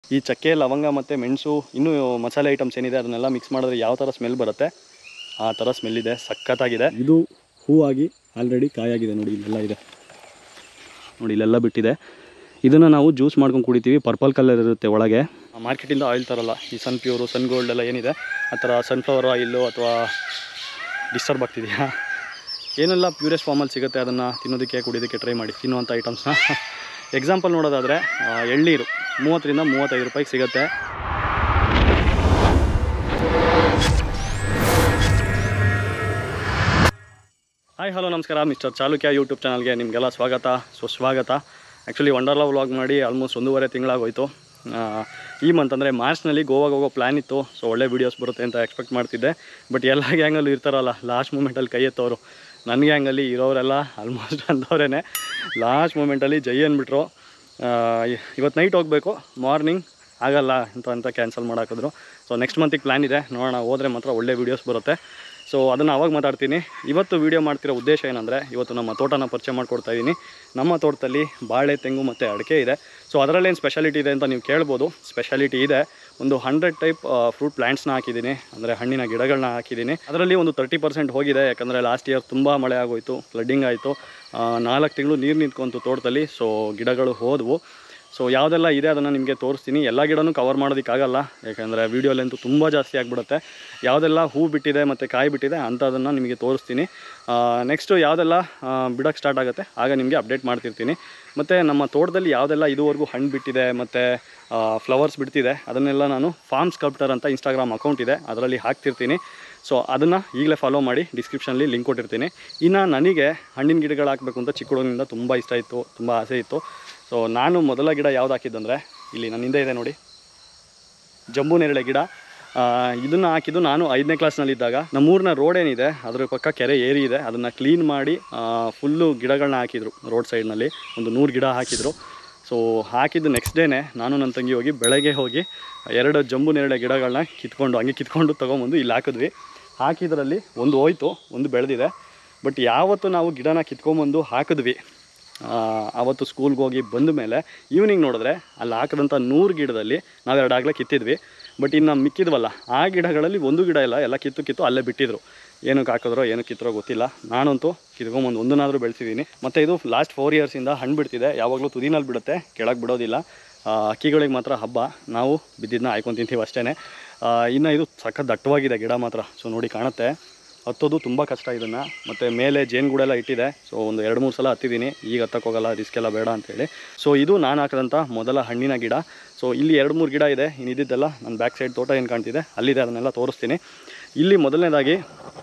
ಈ ಚಕ್ಕೆ ಲವಂಗ ಮತ್ತು ಮೆಣಸು ಇನ್ನೂ ಮಸಾಲೆ ಐಟಮ್ಸ್ ಏನಿದೆ ಅದನ್ನೆಲ್ಲ ಮಿಕ್ಸ್ ಮಾಡಿದ್ರೆ ಯಾವ ಥರ ಸ್ಮೆಲ್ ಬರುತ್ತೆ ಆ ಥರ ಸ್ಮೆಲ್ ಇದೆ ಸಖತ್ತಾಗಿದೆ ಇದು ಹೂವಾಗಿ ಆಲ್ರೆಡಿ ಕಾಯಾಗಿದೆ ನೋಡಿ ಇಲ್ಲೆಲ್ಲ ಇದೆ ನೋಡಿ ಇಲ್ಲೆಲ್ಲ ಬಿಟ್ಟಿದೆ ಇದನ್ನು ನಾವು ಜ್ಯೂಸ್ ಮಾಡ್ಕೊಂಡು ಕುಡಿತೀವಿ ಪರ್ಪಲ್ ಕಲರ್ ಇರುತ್ತೆ ಒಳಗೆ ಮಾರ್ಕೆಟಿಂದ ಆಯಿಲ್ ತರಲ್ಲ ಈ ಸನ್ ಪ್ಯೂರು ಸನ್ ಗೋಲ್ಡ್ ಎಲ್ಲ ಏನಿದೆ ಆ ಥರ ಸನ್ಫ್ಲವರ್ ಆಯಿಲ್ಲು ಅಥವಾ ಡಿಸ್ಟರ್ಬ್ ಆಗ್ತಿದೆಯಾ ಏನೆಲ್ಲ ಪ್ಯೂರೆಸ್ಟ್ ಫಾರ್ಮಲ್ಲಿ ಸಿಗುತ್ತೆ ಅದನ್ನು ತಿನ್ನೋದಕ್ಕೆ ಕುಡಿಯೋದಕ್ಕೆ ಟ್ರೈ ಮಾಡಿ ತಿನ್ನುವಂಥ ಐಟಮ್ಸ್ನ ಎಕ್ಸಾಂಪಲ್ ನೋಡೋದಾದರೆ ಆ, ಎಳ್ನೀರು ಮೂವತ್ತರಿಂದ ಮೂವತ್ತೈದು ರೂಪಾಯಿಗೆ ಸಿಗುತ್ತೆ ಹಾಯ್ ಹಲೋ ನಮಸ್ಕಾರ ಮಿಸ್ಟರ್ ಚಾಲುಕ್ಯ ಯೂಟ್ಯೂಬ್ ಚಾನಲ್ಗೆ ನಿಮಗೆಲ್ಲ ಸ್ವಾಗತ ಸುಸ್ವಾಗತ ಆ್ಯಕ್ಚುಲಿ ವಂಡರ್ಲಾ ವ್ಲಾಗ್ ಮಾಡಿ ಆಲ್ಮೋಸ್ಟ್ ಒಂದೂವರೆ ತಿಂಗಳಾಗೋಯ್ತು ಆ, ಈ ಮಂತ್ ಅಂದರೆ ಮಾರ್ಚ್ನಲ್ಲಿ ಗೋವಾಗೆ ಹೋಗೋ ಪ್ಲ್ಯಾನ್ ಇತ್ತು ಸೊ ಒಳ್ಳೆ ವೀಡಿಯೋಸ್ ಬರುತ್ತೆ ಅಂತ ಎಕ್ಸ್ಪೆಕ್ಟ್ ಮಾಡ್ತಿದ್ದೆ ಬಟ್ ಎಲ್ಲ ಗ್ಯಾಂಗಲ್ಲೂ ಇರ್ತಾರಲ್ಲ ಲಾಸ್ಟ್ ಮೂಮೆಂಟಲ್ಲಿ ಕೈ ಎತ್ತೋರು ನನ್ನ ಗ್ಯಾಂಗಲ್ಲಿ ಇರೋರೆಲ್ಲ ಆಲ್ಮೋಸ್ಟ್ ಅಂದವರೇ ಲಾಸ್ಟ್ ಮೂಮೆಂಟಲ್ಲಿ ಜೈ ಅಂದ್ಬಿಟ್ರು ಇವತ್ತು ನೈಟ್ ಹೋಗಬೇಕು ಮಾರ್ನಿಂಗ್ ಆಗಲ್ಲ ಅಂತ ಅಂತ ಕ್ಯಾನ್ಸಲ್ ಮಾಡಾಕಿದ್ರು ಸೊ ನೆಕ್ಸ್ಟ್ ಮಂತಿಗೆ ಪ್ಲ್ಯಾನ್ ಇದೆ ನೋಡೋಣ ಹೋದರೆ ಮಾತ್ರ ಒಳ್ಳೆ ವೀಡಿಯೋಸ್ ಬರುತ್ತೆ ಸೊ ಅದನ್ನು ಅವಾಗ ಮಾತಾಡ್ತೀನಿ ಇವತ್ತು ವೀಡಿಯೋ ಮಾಡ್ತಿರೋ ಉದ್ದೇಶ ಏನಂದರೆ ಇವತ್ತು ನಮ್ಮ ತೋಟನ ಪರಿಚಯ ಮಾಡ್ಕೊಡ್ತಾ ಇದ್ದೀನಿ ನಮ್ಮ ತೋಟದಲ್ಲಿ ಬಾಳೆ ತೆಂಗು ಮತ್ತು ಅಡಿಕೆ ಇದೆ ಸೊ ಅದರಲ್ಲೇನು ಸ್ಪೆಷಾಲಿಟಿ ಇದೆ ಅಂತ ನೀವು ಕೇಳ್ಬೋದು ಸ್ಪೆಷಾಲಿಟಿ ಇದೆ ಒಂದು ಹಂಡ್ರೆಡ್ ಟೈಪ್ ಫ್ರೂಟ್ ಪ್ಲ್ಯಾಂಟ್ಸ್ನ ಹಾಕಿದ್ದೀನಿ ಅಂದರೆ ಹಣ್ಣಿನ ಗಿಡಗಳನ್ನ ಹಾಕಿದ್ದೀನಿ ಅದರಲ್ಲಿ ಒಂದು ತರ್ಟಿ ಪರ್ಸೆಂಟ್ ಹೋಗಿದೆ ಯಾಕಂದರೆ ಲಾಸ್ಟ್ ಇಯರ್ ತುಂಬ ಮಳೆ ಆಗೋಯಿತು ಫ್ಲಡ್ಡಿಂಗ್ ಆಯಿತು ನಾಲ್ಕು ತಿಂಗಳು ನೀರು ನಿಂತ್ಕೊಂತು ತೋಟದಲ್ಲಿ ಸೊ ಗಿಡಗಳು ಹೋದವು ಸೊ ಯಾವುದೆಲ್ಲ ಇದೆ ಅದನ್ನು ನಿಮಗೆ ತೋರಿಸ್ತೀನಿ ಎಲ್ಲ ಗಿಡನೂ ಕವರ್ ಮಾಡೋದಕ್ಕಾಗಲ್ಲ ಯಾಕಂದರೆ ವೀಡಿಯೋಲಂತೂ ತುಂಬ ಜಾಸ್ತಿ ಆಗಿಬಿಡುತ್ತೆ ಯಾವುದೆಲ್ಲ ಹೂ ಬಿಟ್ಟಿದೆ ಮತ್ತು ಕಾಯಿ ಬಿಟ್ಟಿದೆ ಅಂಥದನ್ನು ನಿಮಗೆ ತೋರಿಸ್ತೀನಿ ನೆಕ್ಸ್ಟು ಯಾವುದೆಲ್ಲ ಬಿಡೋಕ್ಕೆ ಸ್ಟಾರ್ಟ್ ಆಗುತ್ತೆ ಆಗ ನಿಮಗೆ ಅಪ್ಡೇಟ್ ಮಾಡ್ತಿರ್ತೀನಿ ಮತ್ತು ನಮ್ಮ ತೋಟದಲ್ಲಿ ಯಾವುದೆಲ್ಲ ಇದುವರೆಗೂ ಹಣ್ಣು ಬಿಟ್ಟಿದೆ ಮತ್ತು ಫ್ಲವರ್ಸ್ ಬಿಡ್ತಿದೆ ಅದನ್ನೆಲ್ಲ ನಾನು ಫಾರ್ಮ್ ಸ್ಕಲ್ಪ್ಟರ್ ಅಂತ ಇನ್ಸ್ಟಾಗ್ರಾಮ್ ಅಕೌಂಟ್ ಇದೆ ಅದರಲ್ಲಿ ಹಾಕ್ತಿರ್ತೀನಿ ಸೊ ಅದನ್ನು ಈಗಲೇ ಫಾಲೋ ಮಾಡಿ ಡಿಸ್ಕ್ರಿಪ್ಷನಲ್ಲಿ ಲಿಂಕ್ ಕೊಟ್ಟಿರ್ತೀನಿ ಇನ್ನು ನನಗೆ ಹಣ್ಣಿನ ಗಿಡಗಳು ಹಾಕಬೇಕು ಅಂತ ಚಿಕ್ಕ ಹುಡುಗನಿಂದ ತುಂಬ ಇಷ್ಟ ಇತ್ತು ತುಂಬ ಆಸೆ ಇತ್ತು ಸೊ ನಾನು ಮೊದಲ ಗಿಡ ಯಾವ್ದು ಹಾಕಿದ್ದಂದರೆ ಇಲ್ಲಿ ನನ್ನ ಹಿಂದೆ ಇದೆ ನೋಡಿ ಜಂಬೂ ನೇರಳೆ ಗಿಡ ಇದನ್ನು ಹಾಕಿದ್ದು ನಾನು ಐದನೇ ಕ್ಲಾಸ್ನಲ್ಲಿದ್ದಾಗ ನಮ್ಮೂರಿನ ರೋಡ್ ಏನಿದೆ ಅದ್ರ ಪಕ್ಕ ಕೆರೆ ಏರಿ ಇದೆ ಅದನ್ನು ಕ್ಲೀನ್ ಮಾಡಿ ಫುಲ್ಲು ಗಿಡಗಳನ್ನ ಹಾಕಿದ್ರು ರೋಡ್ ಸೈಡ್ನಲ್ಲಿ ಒಂದು ನೂರು ಗಿಡ ಹಾಕಿದ್ರು ಸೊ ಹಾಕಿದ್ದು ನೆಕ್ಸ್ಟ್ ಡೇನೆ ನಾನು ನನ್ನ ತಂಗಿ ಹೋಗಿ ಬೆಳಗ್ಗೆ ಹೋಗಿ ಎರಡು ಜಂಬು ನೇರಳೆ ಗಿಡಗಳನ್ನ ಕಿತ್ಕೊಂಡು ಹಂಗೆ ಕಿತ್ಕೊಂಡು ತೊಗೊಂಬಂದು ಇಲ್ಲಿ ಹಾಕಿದ್ವಿ ಹಾಕಿದ್ರಲ್ಲಿ ಒಂದು ಹೋಯ್ತು ಒಂದು ಬೆಳೆದಿದೆ ಬಟ್ ಯಾವತ್ತು ನಾವು ಗಿಡನ ಕಿತ್ಕೊಂಬಂದು ಹಾಕಿದ್ವಿ ಆ, ಆವತ್ತು ಸ್ಕೂಲ್ಗೆ ಹೋಗಿ ಬಂದ ಮೇಲೆ ಈವ್ನಿಂಗ್ ನೋಡಿದ್ರೆ ಅಲ್ಲಿ ಹಾಕಿದಂಥ ನೂರು ಗಿಡದಲ್ಲಿ ನಾವು ಎರಡಾಗಲೇ ಕಿತ್ತಿದ್ವಿ ಬಟ್ ಇನ್ನು ಮಿಕ್ಕಿದ್ವಲ್ಲ ಆ ಗಿಡಗಳಲ್ಲಿ ಒಂದು ಗಿಡ ಇಲ್ಲ ಎಲ್ಲ ಕಿತ್ತು ಕಿತ್ತು ಅಲ್ಲೇ ಬಿಟ್ಟಿದ್ರು ಏನಕ್ಕೆ ಹಾಕಿದ್ರೋ ಏನಕ್ಕೆ ಕಿತ್ತರೋ ಗೊತ್ತಿಲ್ಲ ನಾನಂತೂ ಕಿತ್ಕೊಂಬಂದು ಒಂದನ್ನಾದರೂ ಬೆಳೆಸಿದ್ದೀನಿ ಮತ್ತು ಇದು ಲಾಸ್ಟ್ ಫೋರ್ ಇಯರ್ಸಿಂದ ಹಣ್ಣು ಬಿಡ್ತಿದೆ ಯಾವಾಗಲೂ ತುದಿನಲ್ಲಿ ಬಿಡುತ್ತೆ ಕೆಳಗೆ ಬಿಡೋದಿಲ್ಲ ಆ, ಹಕ್ಕಿಗಳಿಗೆ ಮಾತ್ರ ಹಬ್ಬ ನಾವು ಬಿದ್ದಿದ್ದನ್ನ ಆಯ್ಕೊಂಡು ತಿಂತೀವಿ ಅಷ್ಟೇ ಇನ್ನು ಇದು ಸಖತ್ ದಟ್ಟವಾಗಿದೆ ಗಿಡ ಮಾತ್ರ ಸೊ ನೋಡಿ ಕಾಣುತ್ತೆ ಹತ್ತೋದು ತುಂಬ ಕಷ್ಟ ಇದನ್ನು ಮತ್ತು ಮೇಲೆ ಜೇನುಗೂಡೆಲ್ಲ ಇಟ್ಟಿದೆ ಸೊ ಒಂದು ಎರಡು ಮೂರು ಸಲ ಹತ್ತಿದ್ದೀನಿ ಈಗ ಹತ್ತಕ್ಕೆ ಹೋಗಲ್ಲ ರಿಸ್ಕ್ ಎಲ್ಲ ಬೇಡ ಅಂತೇಳಿ ಸೊ ಇದು ನಾನು ಹಾಕಿದಂಥ ಮೊದಲ ಹಣ್ಣಿನ ಗಿಡ ಸೊ ಇಲ್ಲಿ ಎರಡು ಮೂರು ಗಿಡ ಇದೆ ಇನ್ನು ಇದ್ದಿದ್ದೆಲ್ಲ ನನ್ನ ಬ್ಯಾಕ್ ಸೈಡ್ ತೋಟ ಏನು ಕಾಣ್ತಿದೆ ಅಲ್ಲಿದೆ ಅದನ್ನೆಲ್ಲ ತೋರಿಸ್ತೀನಿ ಇಲ್ಲಿ ಮೊದಲನೇದಾಗಿ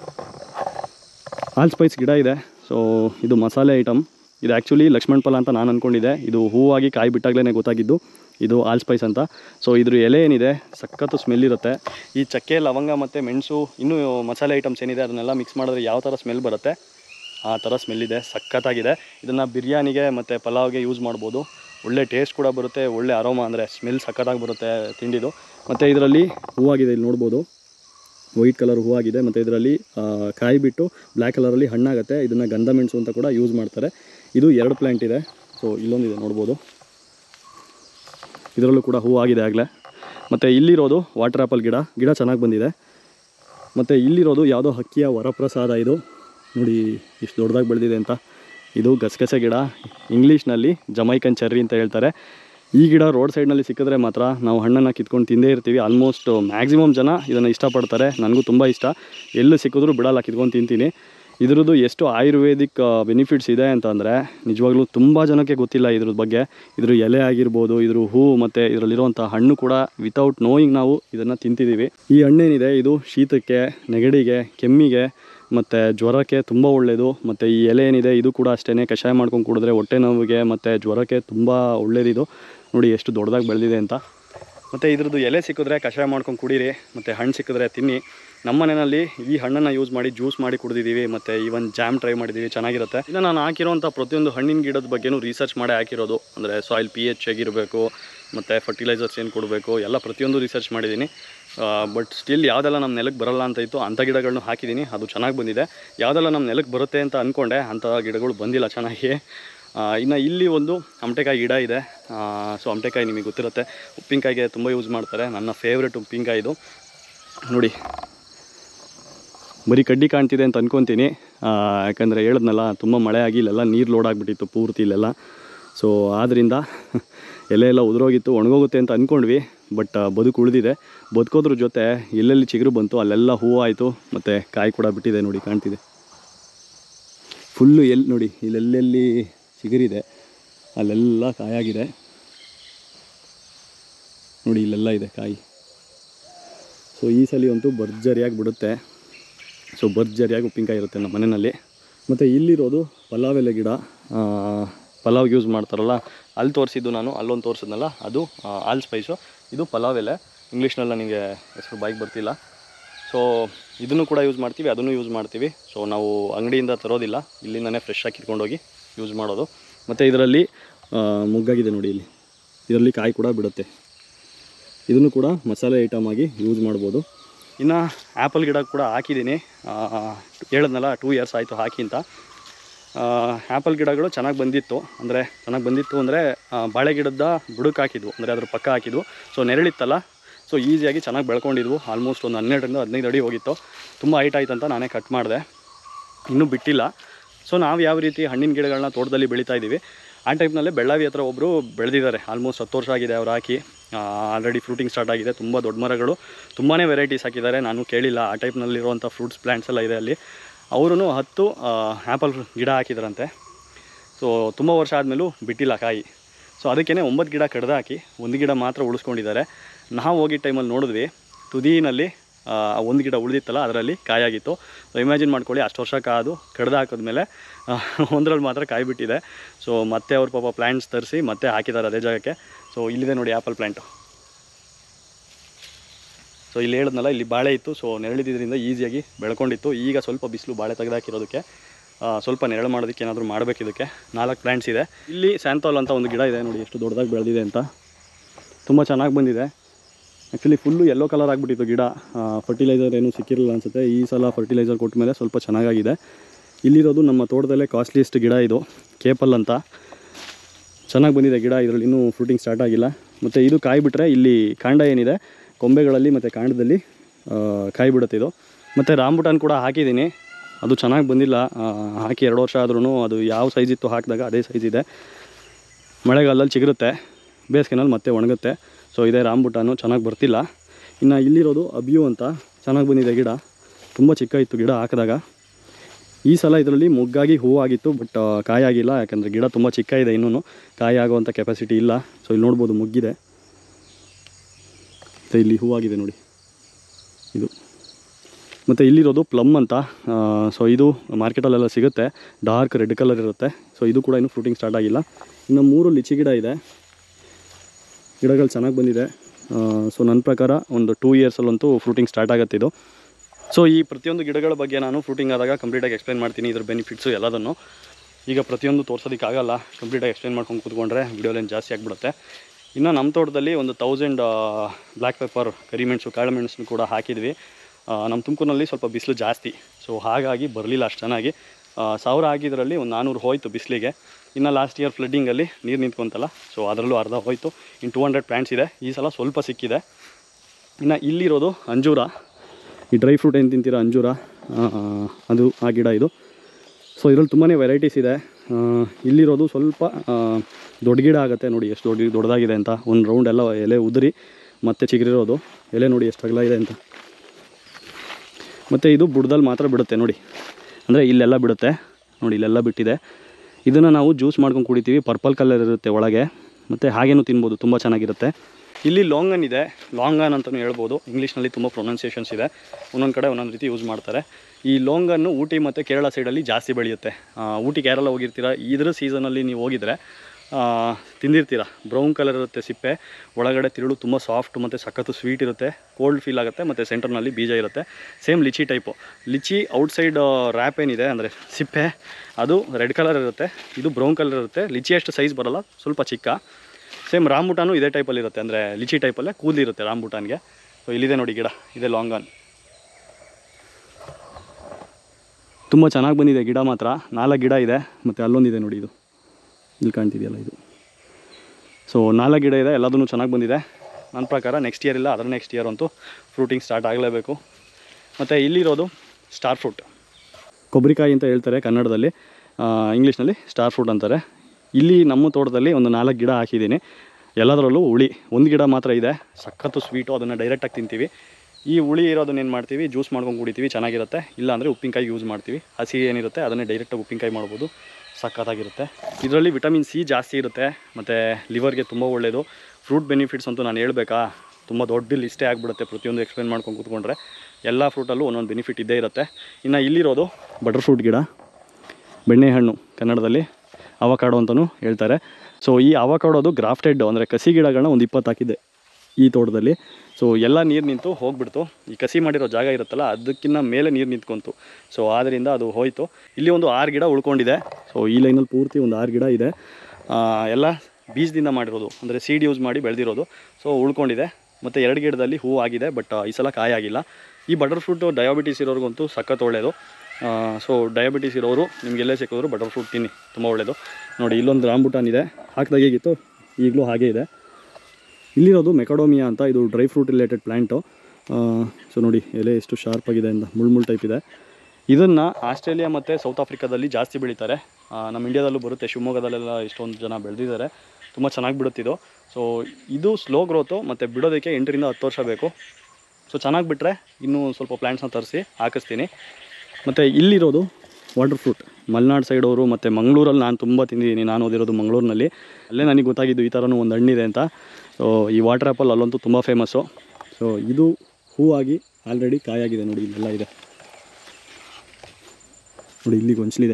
ಆಲ್ ಸ್ಪೈಸ್ ಗಿಡ ಇದೆ ಸೊ ಇದು ಮಸಾಲೆ ಐಟಮ್ ಇದು ಆ್ಯಕ್ಚುಲಿ ಲಕ್ಷ್ಮಣ್ ಫಲ ಅಂತ ನಾನು ಅಂದ್ಕೊಂಡಿದ್ದೆ ಇದು ಹೂವಾಗಿ ಕಾಯಿ ಬಿಟ್ಟಾಗಲೇ ಗೊತ್ತಾಗಿದ್ದು ಇದು ಆಲ್ ಸ್ಪೈಸ್ ಅಂತ ಸೊ ಇದ್ರ ಎಲೆ ಏನಿದೆ ಸಖತ್ತು ಸ್ಮೆಲ್ ಇರುತ್ತೆ ಈ ಚಕ್ಕೆ ಲವಂಗ ಮತ್ತು ಮೆಣಸು ಇನ್ನೂ ಮಸಾಲೆ ಐಟಮ್ಸ್ ಏನಿದೆ ಅದನ್ನೆಲ್ಲ ಮಿಕ್ಸ್ ಮಾಡಿದ್ರೆ ಯಾವ ಥರ ಸ್ಮೆಲ್ ಬರುತ್ತೆ ಆ ಥರ ಸ್ಮೆಲ್ ಇದೆ ಸಖತ್ತಾಗಿದೆ ಇದನ್ನು ಬಿರಿಯಾನಿಗೆ ಮತ್ತು ಪಲಾವ್ಗೆ ಯೂಸ್ ಮಾಡ್ಬೋದು ಒಳ್ಳೆ ಟೇಸ್ಟ್ ಕೂಡ ಬರುತ್ತೆ ಒಳ್ಳೆ ಅರೋಮ ಅಂದರೆ ಸ್ಮೆಲ್ ಸಖತ್ತಾಗಿ ಬರುತ್ತೆ ತಿಂಡಿದು ಮತ್ತು ಇದರಲ್ಲಿ ಹೂವಾಗಿದೆ ಇಲ್ಲಿ ನೋಡ್ಬೋದು ವೈಟ್ ಕಲರ್ ಹೂವಾಗಿದೆ ಮತ್ತು ಇದರಲ್ಲಿ ಕಾಯಿ ಬಿಟ್ಟು ಬ್ಲ್ಯಾಕ್ ಕಲರಲ್ಲಿ ಹಣ್ಣಾಗುತ್ತೆ ಇದನ್ನು ಗಂಧ ಮೆಣಸು ಅಂತ ಕೂಡ ಯೂಸ್ ಮಾಡ್ತಾರೆ ಇದು ಎರಡು ಪ್ಲ್ಯಾಂಟ್ ಇದೆ ಸೊ ಇಲ್ಲೊಂದಿದೆ ನೋಡ್ಬೋದು ಇದರಲ್ಲೂ ಕೂಡ ಹೂವಾಗಿದೆ ಆಗಲೇ ಮತ್ತು ಇಲ್ಲಿರೋದು ವಾಟರ್ ಆ್ಯಪಲ್ ಗಿಡ ಗಿಡ ಚೆನ್ನಾಗಿ ಬಂದಿದೆ ಮತ್ತು ಇಲ್ಲಿರೋದು ಯಾವುದೋ ಹಕ್ಕಿಯ ವರಪ್ರಸಾದ ಇದು ನೋಡಿ ಇಷ್ಟು ದೊಡ್ಡದಾಗಿ ಬೆಳೆದಿದೆ ಅಂತ ಇದು ಗಸಗಸೆ ಗಿಡ ಇಂಗ್ಲೀಷ್ನಲ್ಲಿ ಜಮೈಕನ್ ಚೆರ್ರಿ ಅಂತ ಹೇಳ್ತಾರೆ ಈ ಗಿಡ ರೋಡ್ ಸೈಡ್ನಲ್ಲಿ ಸಿಕ್ಕಿದ್ರೆ ಮಾತ್ರ ನಾವು ಹಣ್ಣನ್ನು ಕಿತ್ಕೊಂಡು ತಿಂದೇ ಇರ್ತೀವಿ ಆಲ್ಮೋಸ್ಟ್ ಮ್ಯಾಕ್ಸಿಮಮ್ ಜನ ಇದನ್ನು ಇಷ್ಟಪಡ್ತಾರೆ ನನಗೂ ತುಂಬ ಇಷ್ಟ ಎಲ್ಲೂ ಸಿಕ್ಕಿದ್ರೂ ಬಿಡಲ್ಲ ಕಿತ್ಕೊಂಡು ತಿಂತೀನಿ ಇದ್ರದ್ದು ಎಷ್ಟು ಆಯುರ್ವೇದಿಕ್ ಬೆನಿಫಿಟ್ಸ್ ಇದೆ ಅಂತಂದರೆ ನಿಜವಾಗ್ಲೂ ತುಂಬ ಜನಕ್ಕೆ ಗೊತ್ತಿಲ್ಲ ಇದ್ರ ಬಗ್ಗೆ ಇದ್ರ ಎಲೆ ಆಗಿರ್ಬೋದು ಇದ್ರ ಹೂ ಮತ್ತು ಇದರಲ್ಲಿರುವಂಥ ಹಣ್ಣು ಕೂಡ ವಿತೌಟ್ ನೋಯಿಂಗ್ ನಾವು ಇದನ್ನು ತಿಂತಿದ್ದೀವಿ ಈ ಹಣ್ಣೇನಿದೆ ಇದು ಶೀತಕ್ಕೆ ನೆಗಡಿಗೆ ಕೆಮ್ಮಿಗೆ ಮತ್ತು ಜ್ವರಕ್ಕೆ ತುಂಬ ಒಳ್ಳೆಯದು ಮತ್ತು ಈ ಎಲೆ ಏನಿದೆ ಇದು ಕೂಡ ಅಷ್ಟೇ ಕಷಾಯ ಮಾಡ್ಕೊಂಡು ಕುಡಿದ್ರೆ ಹೊಟ್ಟೆ ನೋವಿಗೆ ಮತ್ತು ಜ್ವರಕ್ಕೆ ತುಂಬ ಒಳ್ಳೆಯದಿದು ನೋಡಿ ಎಷ್ಟು ದೊಡ್ಡದಾಗಿ ಬೆಳೆದಿದೆ ಅಂತ ಮತ್ತು ಇದ್ರದ್ದು ಎಲೆ ಸಿಕ್ಕಿದ್ರೆ ಕಷಾಯ ಮಾಡ್ಕೊಂಡು ಕುಡೀರಿ ಮತ್ತು ಹಣ್ಣು ಸಿಕ್ಕಿದ್ರೆ ತಿನ್ನಿ ನಮ್ಮ ಮನೆಯಲ್ಲಿ ಈ ಹಣ್ಣನ್ನು ಯೂಸ್ ಮಾಡಿ ಜ್ಯೂಸ್ ಮಾಡಿ ಕುಡಿದಿದ್ದೀವಿ ಮತ್ತು ಈವನ್ ಜಾಮ್ ಟ್ರೈ ಮಾಡಿದ್ದೀವಿ ಚೆನ್ನಾಗಿರುತ್ತೆ ಇನ್ನು ನಾನು ಹಾಕಿರೋಂಥ ಪ್ರತಿಯೊಂದು ಹಣ್ಣಿನ ಗಿಡದ ಬಗ್ಗೆನೂ ರಿಸರ್ಚ್ ಮಾಡಿ ಹಾಕಿರೋದು ಅಂದರೆ ಸಾಯಿಲ್ ಪಿ ಎಚ್ ಹೇಗಿರಬೇಕು ಮತ್ತು ಫರ್ಟಿಲೈಸರ್ಸ್ ಏನು ಕೊಡಬೇಕು ಎಲ್ಲ ಪ್ರತಿಯೊಂದು ರಿಸರ್ಚ್ ಮಾಡಿದ್ದೀನಿ ಬಟ್ ಸ್ಟಿಲ್ ಯಾವುದೆಲ್ಲ ನಮ್ಮ ನೆಲಕ್ಕೆ ಬರಲ್ಲ ಅಂತ ಇತ್ತು ಅಂಥ ಗಿಡಗಳನ್ನೂ ಹಾಕಿದ್ದೀನಿ ಅದು ಚೆನ್ನಾಗಿ ಬಂದಿದೆ ಯಾವುದೆಲ್ಲ ನಮ್ಮ ನೆಲಕ್ಕೆ ಬರುತ್ತೆ ಅಂತ ಅಂದ್ಕೊಂಡೆ ಅಂಥ ಗಿಡಗಳು ಬಂದಿಲ್ಲ ಚೆನ್ನಾಗಿ ಇನ್ನು ಇಲ್ಲಿ ಒಂದು ಅಮಟೆಕಾಯಿ ಗಿಡ ಇದೆ ಸೊ ಅಮಟೆಕಾಯಿ ನಿಮಗೆ ಗೊತ್ತಿರುತ್ತೆ ಉಪ್ಪಿನಕಾಯಿಗೆ ತುಂಬ ಯೂಸ್ ಮಾಡ್ತಾರೆ ನನ್ನ ಫೇವ್ರೆಟ್ ಉಪ್ಪಿನಕಾಯಿ ಇದು ನೋಡಿ ಬರೀ ಕಡ್ಡಿ ಕಾಣ್ತಿದೆ ಅಂತ ಅನ್ಕೊತೀನಿ ಆ, ಯಾಕಂದರೆ ಹೇಳಿದ್ನಲ್ಲ ತುಂಬ ಮಳೆ ಆಗಿ ಇಲ್ಲೆಲ್ಲ ನೀರು ಲೋಡ್ ಆಗಿಬಿಟ್ಟಿತ್ತು ಪೂರ್ತಿ ಇಲ್ಲೆಲ್ಲ ಸೊ ಆದ್ದರಿಂದ ಎಲೆ ಎಲ್ಲ ಉದುರೋಗಿತ್ತು ಒಣಗೋಗುತ್ತೆ ಅಂತ ಅಂದ್ಕೊಂಡ್ವಿ ಬಟ್ ಬದುಕು ಉಳಿದಿದೆ ಬದುಕೋದ್ರ ಜೊತೆ ಎಲ್ಲೆಲ್ಲಿ ಚಿಗುರು ಬಂತು ಅಲ್ಲೆಲ್ಲ ಹೂವು ಆಯಿತು ಮತ್ತು ಕಾಯಿ ಕೂಡ ಬಿಟ್ಟಿದೆ ನೋಡಿ ಕಾಣ್ತಿದೆ ಫುಲ್ಲು ಎಲ್ಲಿ ನೋಡಿ ಇಲ್ಲೆಲ್ಲೆಲ್ಲಿ ಚಿಗುರಿದೆ ಅಲ್ಲೆಲ್ಲ ಕಾಯಾಗಿದೆ ನೋಡಿ ಇಲ್ಲೆಲ್ಲ ಇದೆ ಕಾಯಿ ಸೊ ಈ ಸಲ ಅಂತೂ ಭರ್ಜರಿಯಾಗಿ ಬಿಡುತ್ತೆ ಸೊ ಭರ್ಜರಿಯಾಗಿ ಉಪ್ಪಿನಕಾಯಿ ಇರುತ್ತೆ ನಮ್ಮ ಮನೆಯಲ್ಲಿ ಮತ್ತು ಇಲ್ಲಿರೋದು ಪಲಾವ್ ಎಲೆ ಗಿಡ ಆ, ಪಲಾವ್ಗೆ ಯೂಸ್ ಮಾಡ್ತಾರಲ್ಲ ಅಲ್ಲಿ ತೋರಿಸಿದ್ದು ನಾನು ಅಲ್ಲೊಂದು ತೋರಿಸಿದ್ನಲ್ಲ ಅದು ಆ, ಆಲ್ ಸ್ಪೈಸು ಇದು ಪಲಾವ್ ಎಲೆ ಇಂಗ್ಲೀಷ್ನಲ್ಲಿ ನನಗೆ ಹೆಸರು ಬಾಯಿಗೆ ಬರ್ತಿಲ್ಲ ಸೊ ಇದನ್ನು ಕೂಡ ಯೂಸ್ ಮಾಡ್ತೀವಿ ಅದನ್ನು ಯೂಸ್ ಮಾಡ್ತೀವಿ ಸೊ ನಾವು ಅಂಗಡಿಯಿಂದ ತರೋದಿಲ್ಲ ಇಲ್ಲಿಂದನೇ ಫ್ರೆಶ್ ಆಗಿ ಕಿತ್ಕೊಂಡೋಗಿ ಯೂಸ್ ಮಾಡೋದು ಮತ್ತು ಇದರಲ್ಲಿ ಆ, ಮುಗ್ಗಾಗಿದೆ ನೋಡಿ ಇಲ್ಲಿ ಇದರಲ್ಲಿ ಕಾಯಿ ಕೂಡ ಬಿಡುತ್ತೆ ಇದನ್ನು ಕೂಡ ಮಸಾಲೆ ಐಟಮ್ ಆಗಿ ಯೂಸ್ ಮಾಡ್ಬೋದು ಇನ್ನು ಆ್ಯಪಲ್ ಗಿಡ ಕೂಡ ಹಾಕಿದ್ದೀನಿ ಹೇಳಿದ್ನಲ್ಲ ಟೂ ಇಯರ್ಸ್ ಆಯಿತು ಹಾಕಿ ಅಂತ ಆ್ಯಪಲ್ ಗಿಡಗಳು ಚೆನ್ನಾಗಿ ಬಂದಿತ್ತು ಅಂದರೆ ಚೆನ್ನಾಗಿ ಬಂದಿತ್ತು ಅಂದರೆ ಬಾಳೆ ಗಿಡದ ಬುಡಕ್ಕೆ ಹಾಕಿದ್ವು ಅಂದರೆ ಅದ್ರ ಪಕ್ಕ ಹಾಕಿದ್ವು ಸೊ ನೆರಳಿತ್ತಲ್ಲ ಸೊ ಈಸಿಯಾಗಿ ಚೆನ್ನಾಗಿ ಬೆಳ್ಕೊಂಡಿದ್ವು ಆಲ್ಮೋಸ್ಟ್ ಒಂದು ಹನ್ನೆರಡರಿಂದ ಹದಿನೈದು ಅಡಿ ಹೋಗಿತ್ತು ತುಂಬ ಹೈಟ್ ಆಯ್ತು ಅಂತ ನಾನೇ ಕಟ್ ಮಾಡಿದೆ ಇನ್ನೂ ಬಿಟ್ಟಿಲ್ಲ ಸೊ ನಾವು ಯಾವ ರೀತಿ ಹಣ್ಣಿನ ಗಿಡಗಳನ್ನ ತೋಟದಲ್ಲಿ ಬೆಳೀತಾ ಇದ್ದೀವಿ ಆ ಟೈಪ್ನಲ್ಲೇ ಬೆಳ್ಳಾವಿ ಹತ್ರ ಒಬ್ಬರು ಬೆಳೆದಿದ್ದಾರೆ ಆಲ್ಮೋಸ್ಟ್ ಹತ್ತು ವರ್ಷ ಆಗಿದೆ ಅವ್ರು ಹಾಕಿ ಆಲ್ರೆಡಿ ಫ್ರೂಟಿಂಗ್ ಸ್ಟಾರ್ಟ್ ಆಗಿದೆ ತುಂಬ ದೊಡ್ಡ ಮರಗಳು ತುಂಬಾ ವೆರೈಟೀಸ್ ಹಾಕಿದ್ದಾರೆ ನಾನು ಕೇಳಿಲ್ಲ ಆ ಟೈಪ್ನಲ್ಲಿರುವಂಥ ಫ್ರೂಟ್ಸ್ ಪ್ಲ್ಯಾಂಟ್ಸ್ ಎಲ್ಲ ಇದೆ ಅಲ್ಲಿ ಅವರು ಹತ್ತು ಆ್ಯಪಲ್ ಗಿಡ ಹಾಕಿದ್ರಂತೆ ಸೊ ತುಂಬ ವರ್ಷ ಆದಮೇಲೂ ಬಿಟ್ಟಿಲ್ಲ ಕಾಯಿ ಸೊ ಅದಕ್ಕೇ ಒಂಬತ್ತು ಗಿಡ ಕಡ್ದು ಹಾಕಿ ಒಂದು ಗಿಡ ಮಾತ್ರ ಉಳಿಸ್ಕೊಂಡಿದ್ದಾರೆ ನಾವು ಹೋಗಿದ್ದ ಟೈಮಲ್ಲಿ ನೋಡಿದ್ವಿ ತುದಿನಲ್ಲಿ ಆ, ಒಂದು ಗಿಡ ಉಳಿದಿತ್ತಲ್ಲ ಅದರಲ್ಲಿ ಕಾಯಾಗಿತ್ತು ಸೊ ಇಮ್ಯಾಜಿನ್ ಮಾಡ್ಕೊಳ್ಳಿ ಅಷ್ಟು ವರ್ಷ ಕಾದು ಕಡ್ದು ಹಾಕಿದ್ಮೇಲೆ ಒಂದರಲ್ಲಿ ಮಾತ್ರ ಕಾಯಿ ಬಿಟ್ಟಿದೆ ಸೊ ಮತ್ತೆ ಅವ್ರ ಪಾಪ ಪ್ಲ್ಯಾಂಟ್ಸ್ ತರಿಸಿ ಮತ್ತೆ ಹಾಕಿದ್ದಾರೆ ಅದೇ ಜಾಗಕ್ಕೆ ಸೊ ಇಲ್ಲಿದೆ ನೋಡಿ ಆ್ಯಪಲ್ ಪ್ಲ್ಯಾಂಟು ಸೊ ಇಲ್ಲಿ ಹೇಳಿದ್ನಲ್ಲ ಇಲ್ಲಿ ಬಾಳೆ ಇತ್ತು ಸೊ ನೆರಳಿದ್ರಿಂದ ಈಸಿಯಾಗಿ ಬೆಳ್ಕೊಂಡಿತ್ತು ಈಗ ಸ್ವಲ್ಪ ಬಿಸಿಲು ಬಾಳೆ ತೆಗೆದಾಕಿರೋದಕ್ಕೆ ಆ, ಸ್ವಲ್ಪ ನೆರಳು ಮಾಡೋದಕ್ಕೆ ಏನಾದರೂ ಮಾಡಬೇಕು ಇದಕ್ಕೆ ನಾಲ್ಕು ಪ್ಲ್ಯಾಂಟ್ಸ್ ಇದೆ ಇಲ್ಲಿ ಸ್ಯಾಂಥಾಲ್ ಅಂತ ಒಂದು ಗಿಡ ಇದೆ ನೋಡಿ ಎಷ್ಟು ದೊಡ್ಡದಾಗಿ ಬೆಳೆದಿದೆ ಅಂತ ತುಂಬ ಚೆನ್ನಾಗಿ ಬಂದಿದೆ ಆ್ಯಕ್ಚುಲಿ ಫುಲ್ಲು ಯೆಲ್ಲೋ ಕಲರ್ ಆಗಿಬಿಟ್ಟಿತ್ತು ಗಿಡ ಫರ್ಟಿಲೈಸರ್ ಏನೂ ಸಿಕ್ಕಿರಲಿಲ್ಲ ಅನಿಸುತ್ತೆ ಈ ಸಲ ಫರ್ಟಿಲೈಸರ್ ಕೊಟ್ಟ ಮೇಲೆ ಸ್ವಲ್ಪ ಚೆನ್ನಾಗಾಗಿದೆ ಇಲ್ಲಿರೋದು ನಮ್ಮ ತೋಟದಲ್ಲೇ ಕಾಸ್ಟ್ಲಿಯೆಸ್ಟ್ ಗಿಡ ಇದು ಕೇಪಲ್ ಅಂತ ಚೆನ್ನಾಗಿ ಬಂದಿದೆ ಗಿಡ ಇದರಲ್ಲಿ ಇನ್ನೂ ಫ್ರೂಟಿಂಗ್ ಸ್ಟಾರ್ಟ್ ಆಗಿಲ್ಲ ಮತ್ತು ಇದು ಕಾಯಿ ಬಿಟ್ಟರೆ ಇಲ್ಲಿ ಕಾಂಡ ಏನಿದೆ ಕೊಂಬೆಗಳಲ್ಲಿ ಮತ್ತು ಕಾಂಡದಲ್ಲಿ ಆ, ಕಾಯಿ ಬಿಡುತ್ತೆ ಇದು ಮತ್ತು ರಾಂಬುಟಾನ್ ಕೂಡ ಹಾಕಿದ್ದೀನಿ ಅದು ಚೆನ್ನಾಗಿ ಬಂದಿಲ್ಲ ಆ, ಹಾಕಿ ಎರಡು ವರ್ಷ ಆದ್ರೂ ಅದು ಯಾವ ಸೈಜ್ ಇತ್ತು ಹಾಕಿದಾಗ ಅದೇ ಸೈಜ್ ಇದೆ ಮಳೆಗಾಲದಲ್ಲಿ ಚಿಗುರುತ್ತೆ ಬೇಸಿಗೆನಲ್ಲಿ ಮತ್ತೆ ಒಣಗುತ್ತೆ ಸೊ ಇದೇ ರಾಂಬುಟಾನು ಚೆನ್ನಾಗಿ ಬರ್ತಿಲ್ಲ ಇನ್ನು ಇಲ್ಲಿರೋದು ಅಬಿಯು ಅಂತ ಚೆನ್ನಾಗಿ ಬಂದಿದೆ ಗಿಡ ತುಂಬ ಚಿಕ್ಕ ಇತ್ತು ಗಿಡ ಹಾಕಿದಾಗ ಈ ಸಲ ಇದರಲ್ಲಿ ಮೊಗ್ಗಾಗಿ ಹೂವಾಗಿತ್ತು ಬಟ್ ಕಾಯಿ ಆಗಿಲ್ಲ ಯಾಕಂದರೆ ಗಿಡ ತುಂಬ ಚಿಕ್ಕ ಇದೆ ಇನ್ನೂ ಕಾಯಿ ಆಗುವಂಥ ಕೆಪಾಸಿಟಿ ಇಲ್ಲ ಸೊ ಇಲ್ಲಿ ನೋಡ್ಬೋದು ಮುಗ್ಗಿದೆ ಮತ್ತು ಇಲ್ಲಿ ಹೂವಾಗಿದೆ ನೋಡಿ ಇದು ಮತ್ತು ಇಲ್ಲಿರೋದು ಪ್ಲಮ್ ಅಂತ ಸೊ ಇದು ಮಾರ್ಕೆಟಲ್ಲೆಲ್ಲ ಸಿಗುತ್ತೆ ಡಾರ್ಕ್ ರೆಡ್ ಕಲರ್ ಇರುತ್ತೆ ಸೊ ಇದು ಕೂಡ ಇನ್ನೂ ಫ್ರೂಟಿಂಗ್ ಸ್ಟಾರ್ಟ್ ಆಗಿಲ್ಲ ಇನ್ನು ಮೂರು ಲಿಚಿ ಗಿಡ ಇದೆ ಗಿಡಗಳು ಚೆನ್ನಾಗಿ ಬಂದಿದೆ ಸೊ ನನ್ನ ಪ್ರಕಾರ ಒಂದು ಟೂ ಇಯರ್ಸಲ್ಲಂತೂ ಫ್ರೂಟಿಂಗ್ ಸ್ಟಾರ್ಟ್ ಆಗುತ್ತೆ ಇದು ಸೊ ಈ ಪ್ರತಿಯೊಂದು ಗಿಡಗಳ ಬಗ್ಗೆ ನಾನು ಫ್ರೂಟಿಂಗ್ ಆದಾಗ ಕಂಪ್ಲೀಟಾಗಿ ಎಕ್ಸ್ಪ್ಲೈನ್ ಮಾಡ್ತೀನಿ ಇದ್ರ ಬೆನಿಫಿಟ್ಸು ಎಲ್ಲದನ್ನು ಈಗ ಪ್ರತಿಯೊಂದು ತೋರ್ಸೋದಕ್ಕಾಗಲ್ಲ ಕಂಪ್ಲೀಟಾಗಿ ಎಕ್ಸ್ಪ್ಲೈನ್ ಮಾಡ್ಕೊಂಡು ಕೂತ್ಕೊಂಡ್ರೆ ವಿಡಿಯೋಲೇನು ಜಾಸ್ತಿ ಆಗಿಬಿಡುತ್ತೆ ಇನ್ನು ನಮ್ಮ ತೋಟದಲ್ಲಿ ಒಂದು ತೌಸಂಡ್ ಬ್ಲ್ಯಾಕ್ ಪೆಪ್ಪರ್ ಕರಿಮೆಣಸು ಕಾಳುಮೆಣಸನ್ನು ಕೂಡ ಹಾಕಿದ್ವಿ ಆ, ನಮ್ಮ ತುಮಕೂರಿನಲ್ಲಿ ಸ್ವಲ್ಪ ಬಿಸಿಲು ಜಾಸ್ತಿ ಸೊ ಹಾಗಾಗಿ ಬರಲಿಲ್ಲ ಅಷ್ಟು ಚೆನ್ನಾಗಿ ಆ, ಸಾವಿರ ಆಗಿದ್ರಲ್ಲಿ ಒಂದು ನಾನ್ನೂರು ಹೋಯ್ತು ಬಿಸಿಲಿಗೆ ಇನ್ನು ಲಾಸ್ಟ್ ಇಯರ್ ಫ್ಲಡ್ಡಿಂಗಲ್ಲಿ ನೀರು ನಿಂತ್ಕೊಂತಲ್ಲ ಸೊ ಅದರಲ್ಲೂ ಅರ್ಧ ಹೋಯ್ತು ಇನ್ನು ಟೂ ಹಂಡ್ರೆಡ್ ಪ್ಲ್ಯಾಂಟ್ಸ್ ಇದೆ ಈ ಸಲ ಸ್ವಲ್ಪ ಸಿಕ್ಕಿದೆ ಇನ್ನು ಇಲ್ಲಿರೋದು ಅಂಜೂರ ಈ ಡ್ರೈ ಫ್ರೂಟ್ ಏನು ತಿಂತೀರ ಅಂಜೂರ ಆ, ಅದು ಆ ಗಿಡ ಇದು ಸೊ ಇದರಲ್ಲಿ ತುಂಬಾ ವೆರೈಟೀಸ್ ಇದೆ ಆ, ಇಲ್ಲಿರೋದು ಸ್ವಲ್ಪ ಆ, ದೊಡ್ಡ ಗಿಡ ಆಗುತ್ತೆ ನೋಡಿ ಎಷ್ಟು ದೊಡ್ಡ ದೊಡ್ಡದಾಗಿದೆ ಅಂತ ಒಂದು ರೌಂಡ್ ಎಲ್ಲ ಎಲೆ ಉದುರಿ ಮತ್ತೆ ಚಿಗುರಿರೋದು ಎಲೆ ನೋಡಿ ಎಷ್ಟು ಅಗಲ ಇದೆ ಅಂತ ಮತ್ತು ಇದು ಬುಡದಲ್ಲಿ ಮಾತ್ರ ಬಿಡುತ್ತೆ ನೋಡಿ ಅಂದರೆ ಇಲ್ಲೆಲ್ಲ ಬಿಡುತ್ತೆ ನೋಡಿ ಇಲ್ಲೆಲ್ಲ ಬಿಟ್ಟಿದೆ ಇದನ್ನು ನಾವು ಜ್ಯೂಸ್ ಮಾಡ್ಕೊಂಡು ಕುಡಿತೀವಿ ಪರ್ಪಲ್ ಕಲರ್ ಇರುತ್ತೆ ಒಳಗೆ ಮತ್ತು ಹಾಗೇನೂ ತಿನ್ಬೋದು ತುಂಬ ಚೆನ್ನಾಗಿರುತ್ತೆ ಇಲ್ಲಿ ಲಾಂಗನ್ ಇದೆ ಲಾಂಗನ್ ಅಂತಲೂ ಹೇಳ್ಬೋದು ಇಂಗ್ಲೀಷ್ನಲ್ಲಿ ತುಂಬ ಪ್ರೊನೌನ್ಸಿಯೇಷನ್ಸ್ ಇದೆ ಒಂದೊಂದು ಕಡೆ ಒಂದೊಂದು ರೀತಿ ಯೂಸ್ ಮಾಡ್ತಾರೆ ಈ ಲೋಂಗನ್ನು ಊಟಿ ಮತ್ತು ಕೇರಳ ಸೈಡಲ್ಲಿ ಜಾಸ್ತಿ ಬೆಳೆಯುತ್ತೆ ಆ, ಊಟಿ ಕೇರಳ ಹೋಗಿರ್ತೀರ ಇದ್ರ ಸೀಸನಲ್ಲಿ ನೀವು ಹೋಗಿದ್ರೆ ಆ, ತಿಂದಿರ್ತೀರ ಬ್ರೌನ್ ಕಲರ್ ಇರುತ್ತೆ ಸಿಪ್ಪೆ ಒಳಗಡೆ ತಿರುಳು ತುಂಬ ಸಾಫ್ಟ್ ಮತ್ತು ಸಖತ್ತು ಸ್ವೀಟ್ ಇರುತ್ತೆ ಕೋಲ್ಡ್ ಫೀಲ್ ಆಗುತ್ತೆ ಮತ್ತು ಸೆಂಟರ್ನಲ್ಲಿ ಬೀಜ ಇರುತ್ತೆ same lychee type lychee outside wrap ಏನಿದೆ ಅಂದರೆ ಸಿಪ್ಪೆ ಅದು ರೆಡ್ ಕಲರ್ ಇರುತ್ತೆ ಇದು ಬ್ರೌನ್ ಕಲರ್ ಇರುತ್ತೆ ಲಿಚಿ ಅಷ್ಟು ಸೈಜ್ ಬರಲ್ಲ ಸ್ವಲ್ಪ ಚಿಕ್ಕ ಸೇಮ್ ರಾಂಬುಟಾನು ಇದೇ ಟೈಪಲ್ಲಿ ಇರುತ್ತೆ ಅಂದರೆ ಲಿಚಿ ಟೈಪಲ್ಲೇ ಕೂದಲಿರುತ್ತೆ ರಾಂಬುಟಾನ್ಗೆ ಸೊ ಇಲ್ಲಿದೆ ನೋಡಿ ಗಿಡ ಇದೆ ಲಾಂಗಾನ್ ತುಂಬ ಚೆನ್ನಾಗಿ ಬಂದಿದೆ ಗಿಡ ಮಾತ್ರ ನಾಲ್ಕು ಗಿಡ ಇದೆ ಮತ್ತು ಅಲ್ಲೊಂದಿದೆ ನೋಡಿ ಇದು ಇಲ್ಲಿ ಕಾಣ್ತಿದೆಯಲ್ಲ ಇದು ಸೊ ನಾಲ್ಕು ಗಿಡ ಇದೆ ಎಲ್ಲದೂ ಚೆನ್ನಾಗಿ ಬಂದಿದೆ ನನ್ನ ಪ್ರಕಾರ ನೆಕ್ಸ್ಟ್ ಇಯರ್ ಇಲ್ಲ ಅದರ ನೆಕ್ಸ್ಟ್ ಇಯರ್ ಅಂತೂ ಫ್ರೂಟಿಂಗ್ ಸ್ಟಾರ್ಟ್ ಆಗಲೇಬೇಕು ಮತ್ತು ಇಲ್ಲಿರೋದು ಸ್ಟಾರ್ ಫ್ರೂಟ್ ಕೊಬ್ಬರಿಕಾಯಿ ಅಂತ ಹೇಳ್ತಾರೆ ಕನ್ನಡದಲ್ಲಿ ಇಂಗ್ಲೀಷ್ನಲ್ಲಿ ಸ್ಟಾರ್ ಫ್ರೂಟ್ ಅಂತಾರೆ ಇಲ್ಲಿ ನಮ್ಮ ತೋಟದಲ್ಲಿ ಒಂದು ನಾಲ್ಕು ಗಿಡ ಹಾಕಿದ್ದೀನಿ ಎಲ್ಲದರಲ್ಲೂ ಹುಳಿ ಒಂದು ಗಿಡ ಮಾತ್ರ ಇದೆ ಸಖತ್ತು ಸ್ವೀಟು ಅದನ್ನು ಡೈರೆಕ್ಟಾಗಿ ತಿಂತೀವಿ ಈ ಹುಳಿ ಇರೋದನ್ನ ಏನು ಮಾಡ್ತೀವಿ ಜ್ಯೂಸ್ ಮಾಡ್ಕೊಂಡು ಕುಡಿತೀವಿ ಚೆನ್ನಾಗಿರುತ್ತೆ ಇಲ್ಲಾಂದರೆ ಉಪ್ಪಿನಕಾಯಿ ಯೂಸ್ ಮಾಡ್ತೀವಿ ಹಸಿ ಏನಿರುತ್ತೆ ಅದನ್ನೇ ಡೈರೆಕ್ಟಾಗಿ ಉಪ್ಪಿನಕಾಯಿ ಮಾಡ್ಬೋದು ಸಖತ್ತಾಗಿರುತ್ತೆ ಇದರಲ್ಲಿ ವಿಟಮಿನ್ ಸಿ ಜಾಸ್ತಿ ಇರುತ್ತೆ ಮತ್ತು ಲಿವರ್ಗೆ ತುಂಬ ಒಳ್ಳೆಯದು ಫ್ರೂಟ್ ಬೆನಿಫಿಟ್ಸ್ ಅಂತೂ ನಾನು ಹೇಳಬೇಕಾ ತುಂಬ ದೊಡ್ಡ ಲಿಸ್ಟೇ ಆಗಿಬಿಡುತ್ತೆ ಪ್ರತಿಯೊಂದು ಎಕ್ಸ್ಪ್ಲೇನ್ ಮಾಡ್ಕೊಂಡು ಕೂತ್ಕೊಂಡ್ರೆ ಎಲ್ಲ ಫ್ರೂಟಲ್ಲೂ ಒಂದೊಂದು ಬೆನಿಫಿಟ್ ಇದ್ದೇ ಇರುತ್ತೆ ಇನ್ನು ಇಲ್ಲಿರೋದು ಬಟರ್ ಫ್ರೂಟ್ ಗಿಡ ಬೆಣ್ಣೆಹಣ್ಣು ಕನ್ನಡದಲ್ಲಿ ಅವಕಾಡೋ ಅಂತಲೂ ಹೇಳ್ತಾರೆ ಸೊ ಈ ಅವಕಾಡೋದು ಗ್ರಾಫ್ಟೆಡ್ ಅಂದರೆ ಕಸಿ ಗಿಡಗಳನ್ನ ಒಂದು ಇಪ್ಪತ್ತು ಹಾಕಿದ್ದೆ ಈ ತೋಟದಲ್ಲಿ ಸೊ ಎಲ್ಲ ನೀರು ನಿಂತು ಹೋಗ್ಬಿಡ್ತು ಈ ಕಸಿ ಮಾಡಿರೋ ಜಾಗ ಇರುತ್ತಲ್ಲ ಅದಕ್ಕಿಂತ ಮೇಲೆ ನೀರು ನಿಂತ್ಕೊಂತು ಸೊ ಆದ್ದರಿಂದ ಅದು ಹೋಯಿತು ಇಲ್ಲಿ ಒಂದು ಆರು ಗಿಡ ಉಳ್ಕೊಂಡಿದೆ ಸೊ ಈ ಲೈನಲ್ಲಿ ಪೂರ್ತಿ ಒಂದು ಆರು ಗಿಡ ಇದೆ ಆ, ಎಲ್ಲ ಬೀಜದಿಂದ ಮಾಡಿರೋದು ಅಂದರೆ ಸೀಡ್ ಯೂಸ್ ಮಾಡಿ ಬೆಳೆದಿರೋದು ಸೊ ಉಳ್ಕೊಂಡಿದೆ ಮತ್ತು ಎರಡು ಗಿಡದಲ್ಲಿ ಹೂ ಆಗಿದೆ ಬಟ್ ಈ ಸಲ ಕಾಯಾಗಿಲ್ಲ ಈ ಬಟರ್ ಫ್ರೂಟು ಡಯಾಬಿಟೀಸ್ ಇರೋರಿಗಂತೂ ಸಖತ್ ಒಳ್ಳೆಯದು ಸೊ ಡಯಾಬಿಟೀಸ್ ಇರೋರು ನಿಮಗೆಲ್ಲೇ ಸಿಕ್ಕಿದ್ರು ಬಟರ್ ಫ್ರೂಟ್ ತಿನ್ನಿ ತುಂಬ ಒಳ್ಳೆಯದು ನೋಡಿ ಇಲ್ಲೊಂದು ರಾಂಬುಟಾನ್ ಇದೆ ಹಾಕಿದಾಗೇಗಿತ್ತು ಈಗಲೂ ಹಾಗೇ ಇದೆ ಇಲ್ಲಿರೋದು ಮೆಕಡೋಮಿಯಾ ಅಂತ ಇದು dry fruit related plant so ನೋಡಿ ಎಲೆ ಎಷ್ಟು ಶಾರ್ಪ್ ಆಗಿದೆ ಅಂತ ಮುಳ್ಳು ಮುಳ್ಳು ಟೈಪ್ ಇದೆ ಇದನ್ನು ಆಸ್ಟ್ರೇಲಿಯಾ ಮತ್ತು ಸೌತ್ ಆಫ್ರಿಕಾದಲ್ಲಿ ಜಾಸ್ತಿ ಬೆಳೀತಾರೆ ಆ, ನಮ್ಮ ಇಂಡಿಯಾದಲ್ಲೂ ಬರುತ್ತೆ ಶಿವಮೊಗ್ಗದಲ್ಲೆಲ್ಲ ಎಷ್ಟೊಂದು ಜನ ಬೆಳೆದಿದ್ದಾರೆ ತುಂಬ ಚೆನ್ನಾಗಿ ಬಿಡುತ್ತಿದ್ದು ಸೊ ಇದು ಸ್ಲೋ ಗ್ರೋತು ಮತ್ತು ಬಿಡೋದಕ್ಕೆ ಎಂಟರಿಂದ ಹತ್ತು ವರ್ಷ ಬೇಕು ಸೊ ಚೆನ್ನಾಗಿ ಬಿಟ್ಟರೆ ಇನ್ನೂ ಸ್ವಲ್ಪ ಪ್ಲ್ಯಾಂಟ್ಸ್ನ ತರಿಸಿ ಹಾಕಿಸ್ತೀನಿ ಮತ್ತು ಇಲ್ಲಿರೋದು ವಾಟರ್ ಫ್ರೂಟ್ ಮಲೆನಾಡು ಸೈಡವರು ಮತ್ತು ಮಂಗಳೂರಲ್ಲಿ ನಾನು ತುಂಬ ತಿಂದಿದ್ದೀನಿ ನಾನು ಓದಿರೋದು ಮಂಗಳೂರಿನಲ್ಲಿ ಅಲ್ಲೇ ನನಗೆ ಗೊತ್ತಾಗಿದ್ದು ಈ ಥರನೂ ಒಂದು ಹಣ್ಣಿದೆ ಅಂತ ಸೊ ಈ ವಾಟರ್ ಆ್ಯಪಲ್ ಅಲ್ಲಂತೂ ತುಂಬ ಫೇಮಸ್ಸು ಸೊ ಇದು ಹೂವಾಗಿ ಆಲ್ರೆಡಿ ಕಾಯಾಗಿದೆ ನೋಡಿ ಇಲ್ಲೆಲ್ಲ ಇದೆ ನೋಡಿ ಇಲ್ಲಿ ಗೊಂಚಲಿದೆ